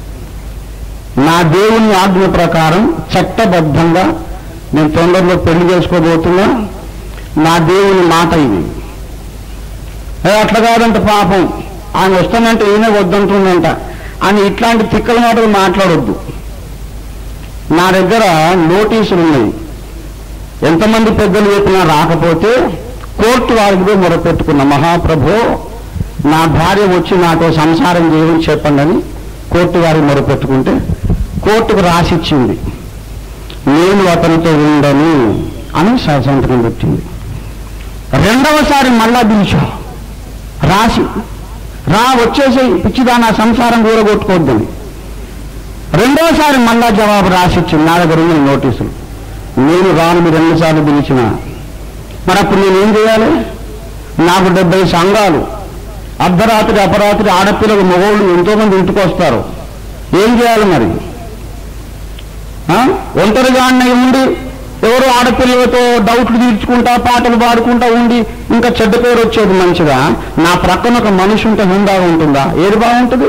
Speaker 2: నా దేవుని ఆజ్ఞ ప్రకారం చట్టబద్ధంగా నేను తొందరలో పెళ్లి చేసుకోబోతున్నా నా దేవుని మాట ఇది ఏ అట్లా కాదంట పాపం ఆయన వస్తానంటే ఈయన వద్దంటుందంట అని ఇట్లాంటి తిక్కల మాటలు మాట్లాడొద్దు నా దగ్గర నోటీసులు ఉన్నాయి ఎంతమంది పెద్దలు చెప్పినా రాకపోతే కోర్టు వారికి పోయి మొరపెట్టుకున్న మహాప్రభు నా భార్య వచ్చి నాతో సంసారం చేయమని చెప్పండి అని కోర్టు వారికి మొరపెట్టుకుంటే కోర్టుకు రాసిచ్చింది నేను అతనితో ఉండను అని స- సంతకం పెట్టింది రెండవసారి మళ్ళా పిలిచా రాసి రా వచ్చేసి పిచ్చిదా నా సంసారం కూరగొట్టుకోవద్దని రెండోసారి మళ్ళా జవాబు రాసిచ్చింది నా దగ్గర ఉన్న నోటీసులు నేను రాను మీరు రెండుసార్లు పిలిచిన మరి అప్పుడు నేను ఏం చేయాలి నాకు డెబ్బై సంఘాలు అర్ధరాత్రి అపరాత్రి ఆడపిల్లలు మగవాళ్ళు ఎంతో మంది ఇంటికి వస్తారు ఏం చేయాలి మరి ఆ? ఒంటరిగా అన్నయ్య ఉండి ఎవరు ఆడపిల్లలతో డౌట్లు తీర్చుకుంటా పాటలు పాడుకుంటా ఉండి ఇంకా చెడ్డ పేరు వచ్చేది మంచిగా నా ప్రక్కన ఒక మనిషి ఉంటే హుందాగా ఉంటుందా ఏది బాగుంటుంది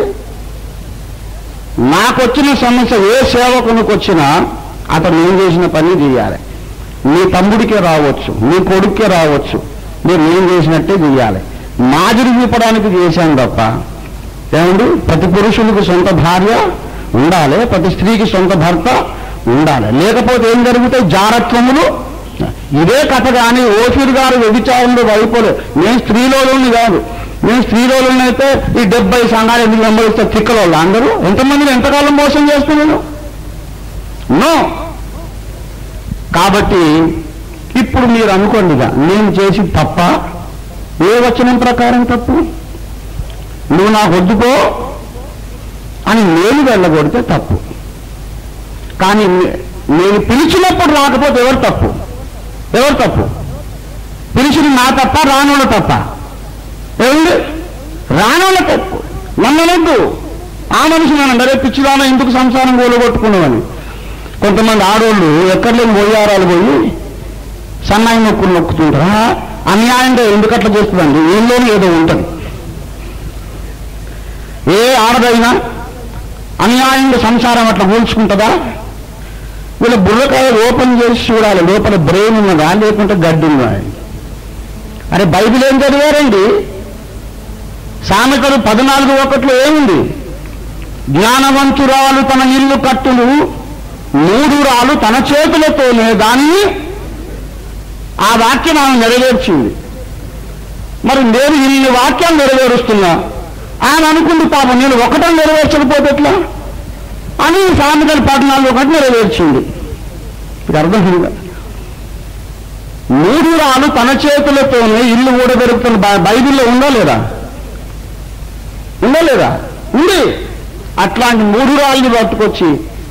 Speaker 2: నాకొచ్చిన సమస్య ఏ సేవకునికి వచ్చినా అతను ఏం చేసిన పని చేయాలి నీ తమ్ముడికే రావచ్చు నీ కొడుకే రావచ్చు మీరు ఏం చేసినట్టే చేయాలి మాదిరి చూపడానికి చేశాను తప్ప ఏమండి ప్రతి పురుషునికి సొంత భార్య ఉండాలి ప్రతి స్త్రీకి సొంత భర్త ఉండాలి లేకపోతే ఏం జరుగుతాయి జారత్వములు ఇదే కథ కానీ ఓఫీర్ గారు వ్యభిచారంలో వైపోలే నేను స్త్రీలోని కాదు నేను స్త్రీలోని అయితే ఈ డెబ్బై సంఘాలు ఎందుకు వెంబడిస్తే తిక్కల వాళ్ళు అందరూ ఎంతమందిని ఎంతకాలం మోసం చేస్తున్నాను నో కాబట్టి ఇప్పుడు మీరు అనుకోండిగా నేను చేసి తప్ప ఏ వచనం ప్రకారం తప్పు నువ్వు నాకు వద్దుకో అని నేను వెళ్ళగొడితే తప్పు కానీ నే- నేను పిలిచినప్పుడు రాకపోతే ఎవరు తప్పు ఎవరు తప్పు పిలిచిన నా తప్ప రానోళ్ళ తప్ప ఏమండి రానోళ్ళ తప్పు నమ్మనొద్దు ఆ మనిషి నన్ను అరే పిచ్చిదాన ఎందుకు సంసారం కూలగొట్టుకున్నామని కొంతమంది ఆడోళ్ళు ఎక్కడ లేని పోయారాలు పోయి సన్నాయి నొక్కులు నొక్కుతుంటారా అన్యాయంగా ఎందుకు అట్లా చేస్తుందండి ఏళ్ళలోనే ఏదో ఉంటుంది ఏ ఆడదైనా అన్యాయంగా సంసారం అట్లా కూల్చుకుంటుందా వీళ్ళ బుర్రకాయ ఓపెన్ చేసి చూడాలి లోపల బ్రెయిన్ ఉన్నదా లేకుంటే గడ్డి ఉన్నదా అరే బైబిల్ ఏం చదివారండి సామెతలు పద్నాలుగు ఒకట్లో ఏముంది జ్ఞానవంతురాలు తన ఇల్లు కట్టులు మూడు రాలు తన చేతులతోనే దాన్ని ఆ వాక్యం ఆమె నెరవేర్చింది మరి నేను ఇన్ని వాక్యాలు నెరవేరుస్తున్నా ఆయన అనుకుంది పాపం నేను ఒకటం నెరవేర్చకపోతే ఎట్లా అని సామెతలు పద్నాలుగు ఒకటి నెరవేర్చింది ఇది అర్థమైంది కదా మూడు రాలు తన చేతులతోనే ఇల్లు ఊడబెరుగుతున్న బై- బైబిల్లో ఉందా లేదా ఉందా లేదా ఉంది అట్లాంటి మూడు రాళ్ళని పట్టుకొచ్చి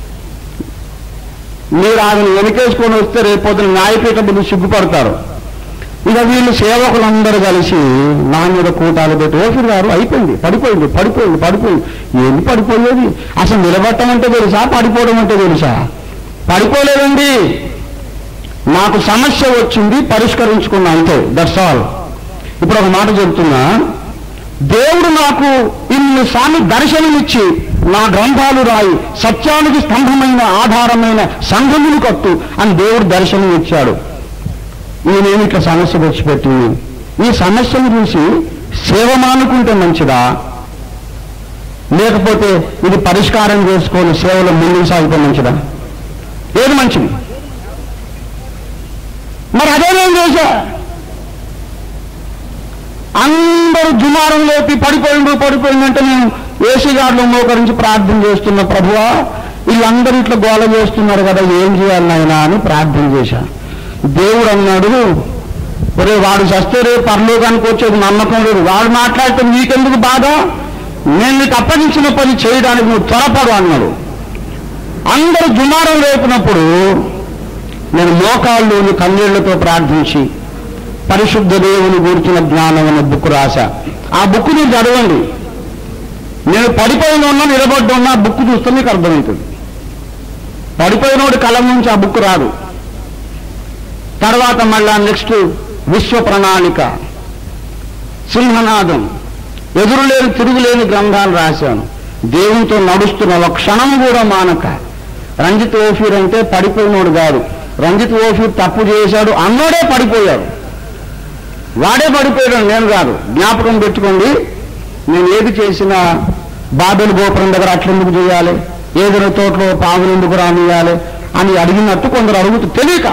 Speaker 2: మీరు ఆమెను వెనకేసుకొని వస్తే రేపొద్దున న్యాయపీఠ ముందు సిగ్గుపడతారు ఇక వీళ్ళు సేవకులందరూ కలిసి నా మీద కూటాలు పెట్టి ఓఫీర్ గారు అయిపోయింది పడిపోయింది పడిపోయింది పడిపోయింది ఏంది పడిపోయేది అసలు నిలబట్టం అంటే తెలుసా పడిపోవడం అంటే తెలుసా పడిపోలేదండి నాకు సమస్య వచ్చింది పరిష్కరించుకున్నా అంతే దట్స్ ఆల్ ఇప్పుడు ఒక మాట చెప్తున్నా దేవుడు నాకు ఇన్నిసార్లు దర్శనమిచ్చి నా గ్రంథాలు రాయి సత్యానికి స్తంభమైన ఆధారమైన సంఘములు కట్టు అని దేవుడు దర్శనం ఇచ్చాడు ఈయనేమి ఇట్లా సమస్య తెచ్చిపెట్టింది ఈ సమస్యను చూసి సేవ మానుకుంటే మంచిదా లేకపోతే ఇది పరిష్కారం చేసుకొని సేవలో ముందుకు సాగితే మంచిదా ఏది మంచిది మరి అదే నేను చేశా అందరూ జుమారం లేపి పడిపోయిండు పడిపోయిందంటే నేను ఏసీ గార్డులో మోకరించి ప్రార్థన చేస్తున్న ప్రభువా వీళ్ళందరూ ఇట్లా గోల చేస్తున్నారు కదా ఏం చేయాలి నాయనా అని ప్రార్థన చేశా దేవుడు అన్నాడు ఒరే వాడు చస్తే రేపు పరలోకానికి వచ్చేది నమ్మకం లేదు వాడు మాట్లాడితే నీకెందుకు బాధ నేను నీకు అప్పగించిన పని చేయడానికి నువ్వు త్వరపడు అన్నాడు అందరూ జుమారం లేపినప్పుడు నేను మోకాళ్ళలోని కన్నీళ్లతో ప్రార్థించి పరిశుద్ధ దేవుని గురించిన జ్ఞానం అనే బుక్ రాశా ఆ బుక్ మీరు చదవండి నేను పడిపోయిన ఉన్నా నిలబడి ఉన్నా బుక్ చూస్తే మీకు అర్థమవుతుంది పడిపోయినోడి కళ్ళ నుంచి ఆ బుక్ రాదు తర్వాత మళ్ళా నెక్స్ట్ విశ్వ ప్రణాళిక సింహనాదం ఎదురులేని తిరుగులేని గ్రంథాలు రాశాను దేవునితో నడుస్తున్న ఒక క్షణం కూడా మానక రంజిత్ ఓఫీర్ అంటే పడిపోయినోడు కాదు రంజిత్ ఓఫీర్ తప్పు చేశాడు అన్నోడే పడిపోయాడు వాడే పడిపోయాడు నేను కాదు జ్ఞాపకం పెట్టుకోండి నేను ఏది చేసినా బాబెల్ గోపురం దగ్గర అట్లెందుకు చేయాలి ఏదైనా తోటలో పాములు ఎందుకు రానియాలి అని అడిగినట్టు కొందరు అడుగుతూ తెలియక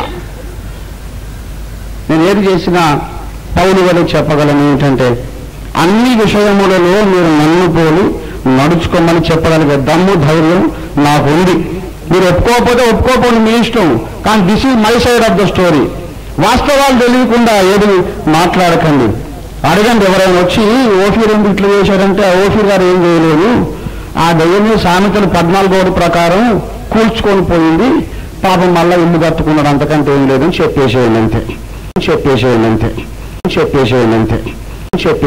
Speaker 2: నేను ఏది చేసినా పౌలు వల్ల చెప్పగలను ఏంటంటే అన్ని విషయములలో మీరు నన్ను పోలి నడుచుకోమని చెప్పగలిగే దమ్ము ధైర్యం నాకు ఉంది మీరు ఒప్పుకోకపోతే ఒప్పుకోకపోతే మీ ఇష్టం కానీ this is my side of the story వాస్తవాలు తెలియకుండా ఏది మాట్లాడకండి అడగండి ఎవరైనా వచ్చి ఓఫీర్ ఎందుకు ఇట్లా చేశారంటే ఆ ఓఫీర్ గారు ఏం చేయలేదు ఆ దయ్యమే సామెతలు పద్నాలుగోడు ప్రకారం కూల్చుకొని పోయింది పాపం మళ్ళా ఇల్లు కట్టుకున్నాడు అంతకంటే ఏం లేదని చెప్పేసేయండి అంతే చెప్పేసేయండి అంతే చెప్పేసేయండి అంతే చెప్పే